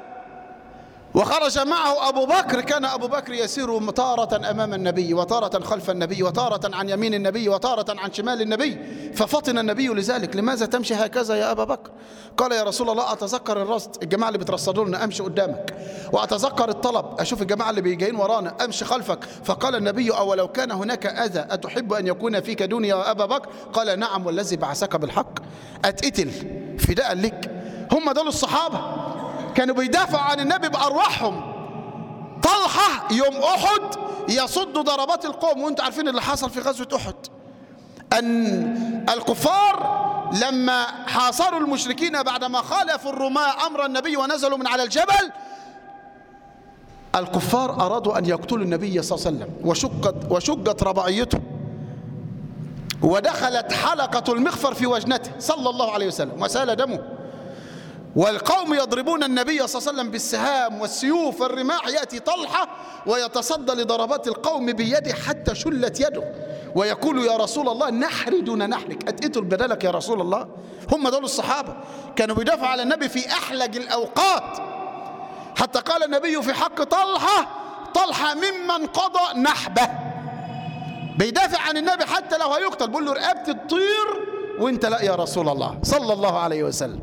وخرج معه أبو بكر كان أبو بكر يسير تارة أمام النبي وتارة خلف النبي وتارة عن يمين النبي وتارة عن شمال النبي ففطن النبي لذلك لماذا تمشي هكذا يا أبا بكر قال يا رسول الله أتذكر الرصد الجماعة اللي بترصدوا لنا أمشي قدامك وأتذكر الطلب أشوف الجماعة اللي بيجين ورانا أمشي خلفك فقال النبي أولو كان هناك أذى أتحب أن يكون فيك دنيا يا أبا بكر قال نعم والذي بعثك بالحق أتقتل فداء لك هم دول الصحابة كانوا بيدافعوا عن النبي بأرواحهم طلحة يوم أحد يصد ضربات القوم وانتم عارفين اللي حصل في غزوة أحد أن الكفار لما حاصروا المشركين بعدما خالفوا الرماة أمر النبي ونزلوا من على الجبل الكفار أرادوا أن يقتلوا النبي صلى الله عليه وسلم وشقت, وشقت رباعيته ودخلت حلقة المغفر في وجنته صلى الله عليه وسلم وسال دمه والقوم يضربون النبي صلى الله عليه وسلم بالسهام والسيوف والرماح يأتي طلحة ويتصدى لضربات القوم بيده حتى شلت يده ويقول يا رسول الله نحري دون نحرك أتقتل بدلك يا رسول الله هم دول الصحابة كانوا بيدافعوا على النبي في أحلج الأوقات حتى قال النبي في حق طلحة طلحة ممن قضى نحبه بيدافع عن النبي حتى لو هيقتل بيقول له رقبتي تطير وانت لا يا رسول الله صلى الله عليه وسلم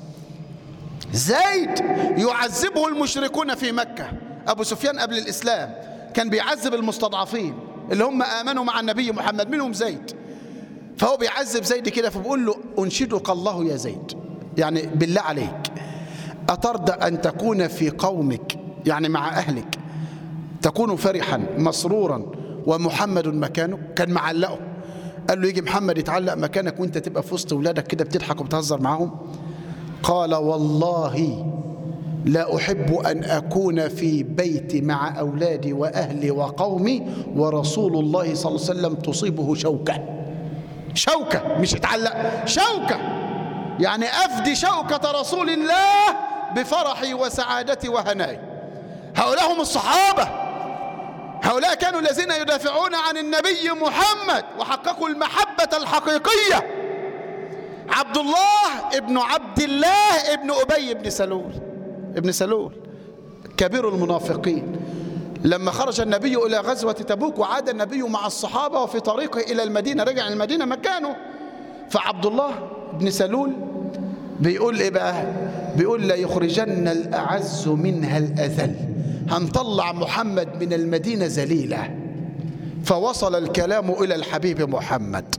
زيد يعذبه المشركون في مكة أبو سفيان قبل الإسلام كان بيعذب المستضعفين اللي هم آمنوا مع النبي محمد منهم زيد فهو بيعذب زيد كده فبقول له أنشدك الله يا زيد يعني بالله عليك أترضى أن تكون في قومك يعني مع أهلك تكون فرحا مسرورا ومحمد مكانك كان معلقه قال له يجي محمد يتعلق مكانك وانت تبقى في وسط ولادك كده بتضحك وبتهزر معاهم قال والله لا أحب أن أكون في بيتي مع أولادي وأهلي وقومي ورسول الله صلى الله عليه وسلم تصيبه شوكة شوكة مش يتعلق شوكة يعني أفدي شوكة رسول الله بفرحي وسعادتي وهناي هؤلاء هم الصحابة هؤلاء كانوا الذين يدافعون عن النبي محمد وحققوا المحبة الحقيقية عبد الله ابن عبد الله ابن أبي بن سلول ابن سلول كبير المنافقين لما خرج النبي إلى غزوة تبوك وعاد النبي مع الصحابة وفي طريقه إلى المدينة رجع المدينة مكانه فعبد الله بن سلول بيقول إيه بقى بيقول لا يخرجن الأعز منها الأذل هنطلع محمد من المدينة ذليلة فوصل الكلام إلى الحبيب محمد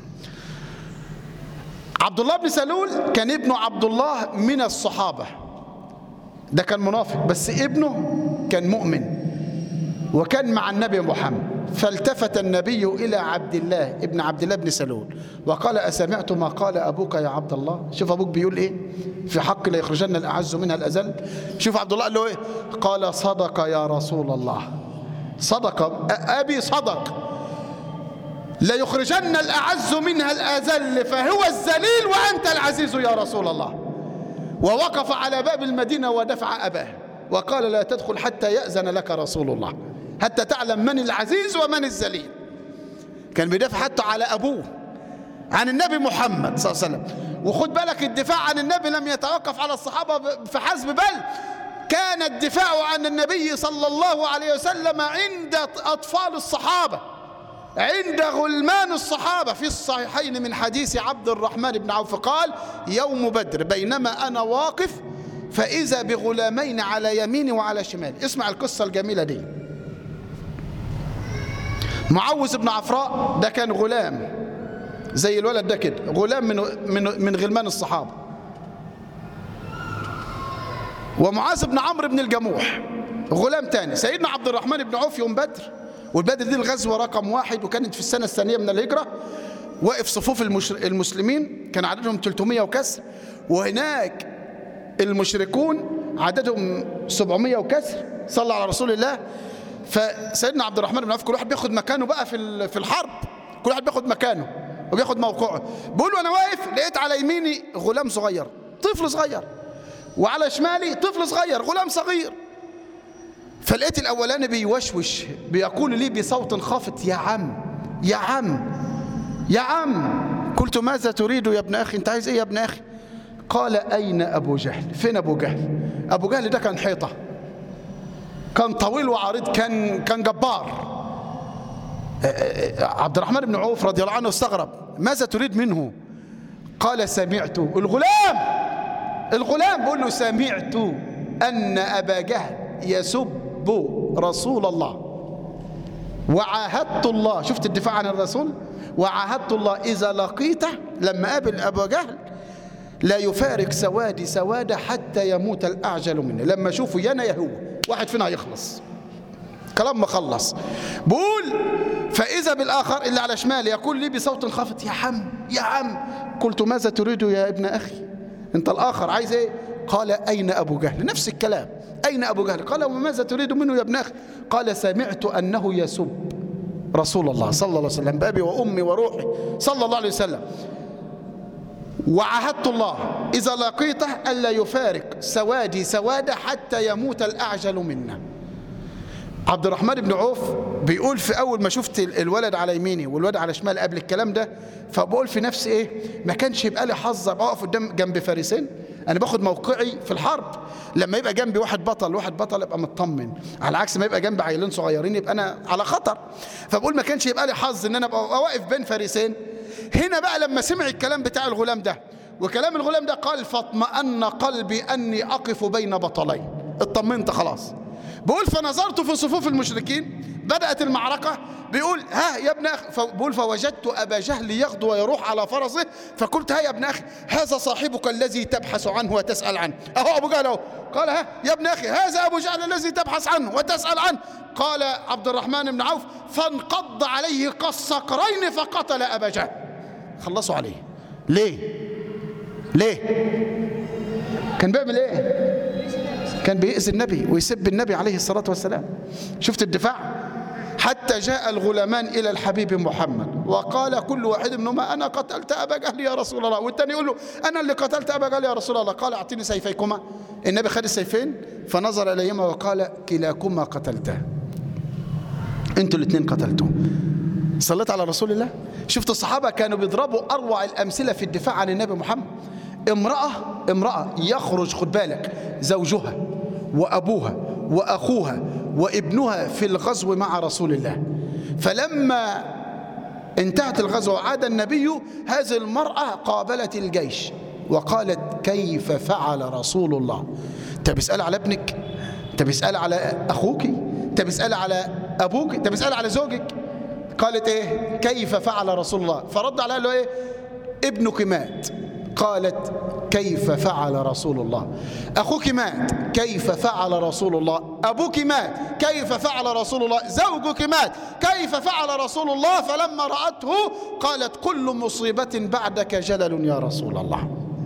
عبد الله بن سلول كان ابنه عبد الله من الصحابة ده كان منافق بس ابنه كان مؤمن وكان مع النبي محمد فالتفت النبي إلى عبد الله ابن عبد الله بن سلول وقال أسمعت ما قال أبوك يا عبد الله شوف أبوك بيقول إيه في حق لا يخرجن الأعز منها الأزل شوف عبد الله قال له إيه قال صدق يا رسول الله صدق أبي صدق لا يخرجن الأعز منها الأذل فهو الذليل وأنت العزيز يا رسول الله ووقف على باب المدينة ودفع أباه وقال لا تدخل حتى يأذن لك رسول الله حتى تعلم من العزيز ومن الذليل كان بيدافع حتى على أبوه عن النبي محمد صلى الله عليه وسلم وخد بالك الدفاع عن النبي لم يتوقف على الصحابة فحسب بل كان الدفاع عن النبي صلى الله عليه وسلم عند أطفال الصحابة عند غلمان الصحابة في الصحيحين من حديث عبد الرحمن بن عوف قال يوم بدر بينما أنا واقف فإذا بغلامين على يميني وعلى شمالي اسمع القصة الجميلة دي معوذ بن عفراء ده كان غلام زي الولد ده كده غلام من من من غلمان الصحابة ومعاذ بن عمرو بن الجموح غلام تاني سيدنا عبد الرحمن بن عوف يوم بدر والبدر دي الغزوة رقم واحد وكانت في السنة الثانية من الهجرة واقف صفوف المسلمين كان عددهم 300 وكسر وهناك المشركون عددهم 700 وكسر صلى على رسول الله فسيدنا عبد الرحمن بن عوف كل واحد بياخد مكانه بقى في في الحرب كل واحد بياخد مكانه وبياخد موقعه بيقول وانا واقف لقيت على يميني غلام صغير طفل صغير وعلى شمالي طفل صغير غلام صغير فلقيت الاولاني بيوشوش بيقول لي بصوت خافت يا عم يا عم يا عم قلت ماذا تريد يا ابن أخي أنت عايز إيه يا ابن أخي قال أين أبو جهل فين أبو جهل أبو جهل ده كان حيطة كان طويل وعريض كان كان جبار عبد الرحمن بن عوف رضي الله عنه استغرب ماذا تريد منه قال سمعت الغلام الغلام بيقول له سمعت أن أبا جهل يسب رسول الله وعاهدت الله شفت الدفاع عن الرسول وعاهدت الله إذا لقيته لما قابل أبا جهل لا يفارق سوادي سواد حتى يموت الأعجل منه لما أشوفه يانا يا هو واحد فينا هيخلص كلام ما خلص بقول فإذا بالآخر اللي على شمالي يقول لي بصوت خافت يا عم يا عم قلت ماذا تريد يا ابن أخي أنت الآخر عايز إيه قال أين أبو جهل نفس الكلام أين أبو جهل قال وماذا تريد منه يا ابن أخي قال سمعت أنه يسب رسول الله صلى الله عليه وسلم بأبي وأمي وروحي صلى الله عليه وسلم وعهدت الله إذا لقيته ألا يفارق سوادي سواد حتى يموت الأعجل منا عبد الرحمن بن عوف بيقول في أول ما شفت الولد على يميني والولد على شمال قبل الكلام ده فبقول في نفسي إيه ما كانش يبقى لي حظ أبقى أقف قدام جنب فارسين أنا باخد موقعي في الحرب لما يبقى جنبي واحد بطل واحد بطل يبقى مطمن على عكس ما يبقى جنبي عيلين صغيرين يبقى أنا على خطر فبقول ما كانش يبقى لي حظ إن أنا أبقى واقف بين فارسين هنا بقى لما سمع الكلام بتاع الغلام ده وكلام الغلام ده قال فاطمأن قلبي أني أقف بين بطلين اطمنت خلاص بيقول فنظرت في صفوف المشركين بدأت المعركة بيقول ها يا ابن أخي بيقول فوجدت أبا جهل يغدو ويروح على فرسه فقلت ها يا ابن أخي هذا صاحبك الذي تبحث عنه وتسأل عنه أهو أبو جهل أهو قال ها يا ابن أخي هذا أبو جهل الذي تبحث عنه وتسأل عنه قال عبد الرحمن بن عوف فانقض عليه كالصقرين فقتل أبا جهل خلصوا عليه ليه ليه كان بيعمل ايه كان بيأذي النبي ويسب النبي عليه الصلاة والسلام شفت الدفاع حتى جاء الغلامان إلى الحبيب محمد وقال كل واحد منهما أنا قتلت أبا جهل يا رسول الله والتاني يقول له أنا اللي قتلت أبا جهل يا رسول الله قال أعطيني سيفيكما النبي خد السيفين فنظر إليهما وقال كلاكما قتلته انتوا الاثنين قتلتوه صليت على رسول الله شفت الصحابة كانوا بيضربوا أروع الأمثلة في الدفاع عن النبي محمد امرأة امرأة يخرج خد بالك زوجها وأبوها وأخوها وابنها في الغزو مع رسول الله فلما انتهت الغزوة وعاد النبي هذه المرأة قابلت الجيش وقالت كيف فعل رسول الله انت بيسأل على ابنك انت بيسأل على أخوك انت بيسأل على أبوك انت بيسأل على زوجك قالت ايه كيف فعل رسول الله فرد عليها له ايه ابنك مات قالت كيف فعل رسول الله أخوك مات كيف فعل رسول الله أبوك مات كيف فعل رسول الله زوجك مات كيف فعل رسول الله فلما رأته قالت كل مصيبة بعدك جلل يا رسول الله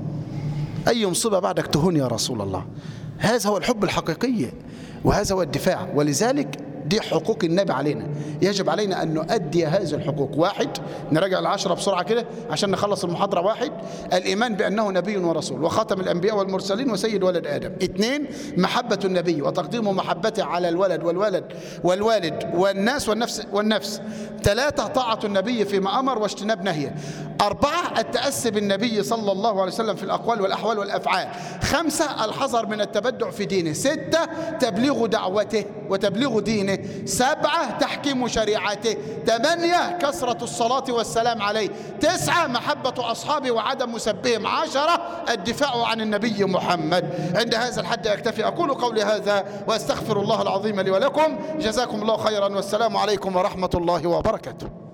أي مصيبة بعدك تهون يا رسول الله هذا هو الحب الحقيقي وهذا هو الدفاع ولذلك دي حقوق النبي علينا يجب علينا أن نؤدي هذه الحقوق واحد نراجع العشرة بسرعة كده عشان نخلص المحاضرة واحد الإيمان بأنه نبي ورسول وخاتم الأنبياء والمرسلين وسيد ولد آدم اثنين محبة النبي وتقديم محبته على الولد والولد والوالد والناس والنفس والنفس ثلاثة طاعة النبي فيما أمر واجتناب نهيه أربعة التأسي بالنبي صلى الله عليه وسلم في الأقوال والأحوال والأفعال خمسة الحذر من التبدع في دينه ستة تبليغ دعوته وتبليغ دينه سبعة تحكيم شريعته ثمانية كثرة الصلاة والسلام عليه تسعة محبة أصحابه وعدم مسبهم عشرة الدفاع عن النبي محمد عند هذا الحد أكتفي أقول قولي هذا وأستغفر الله العظيم لي ولكم جزاكم الله خيرا والسلام عليكم ورحمة الله وبركاته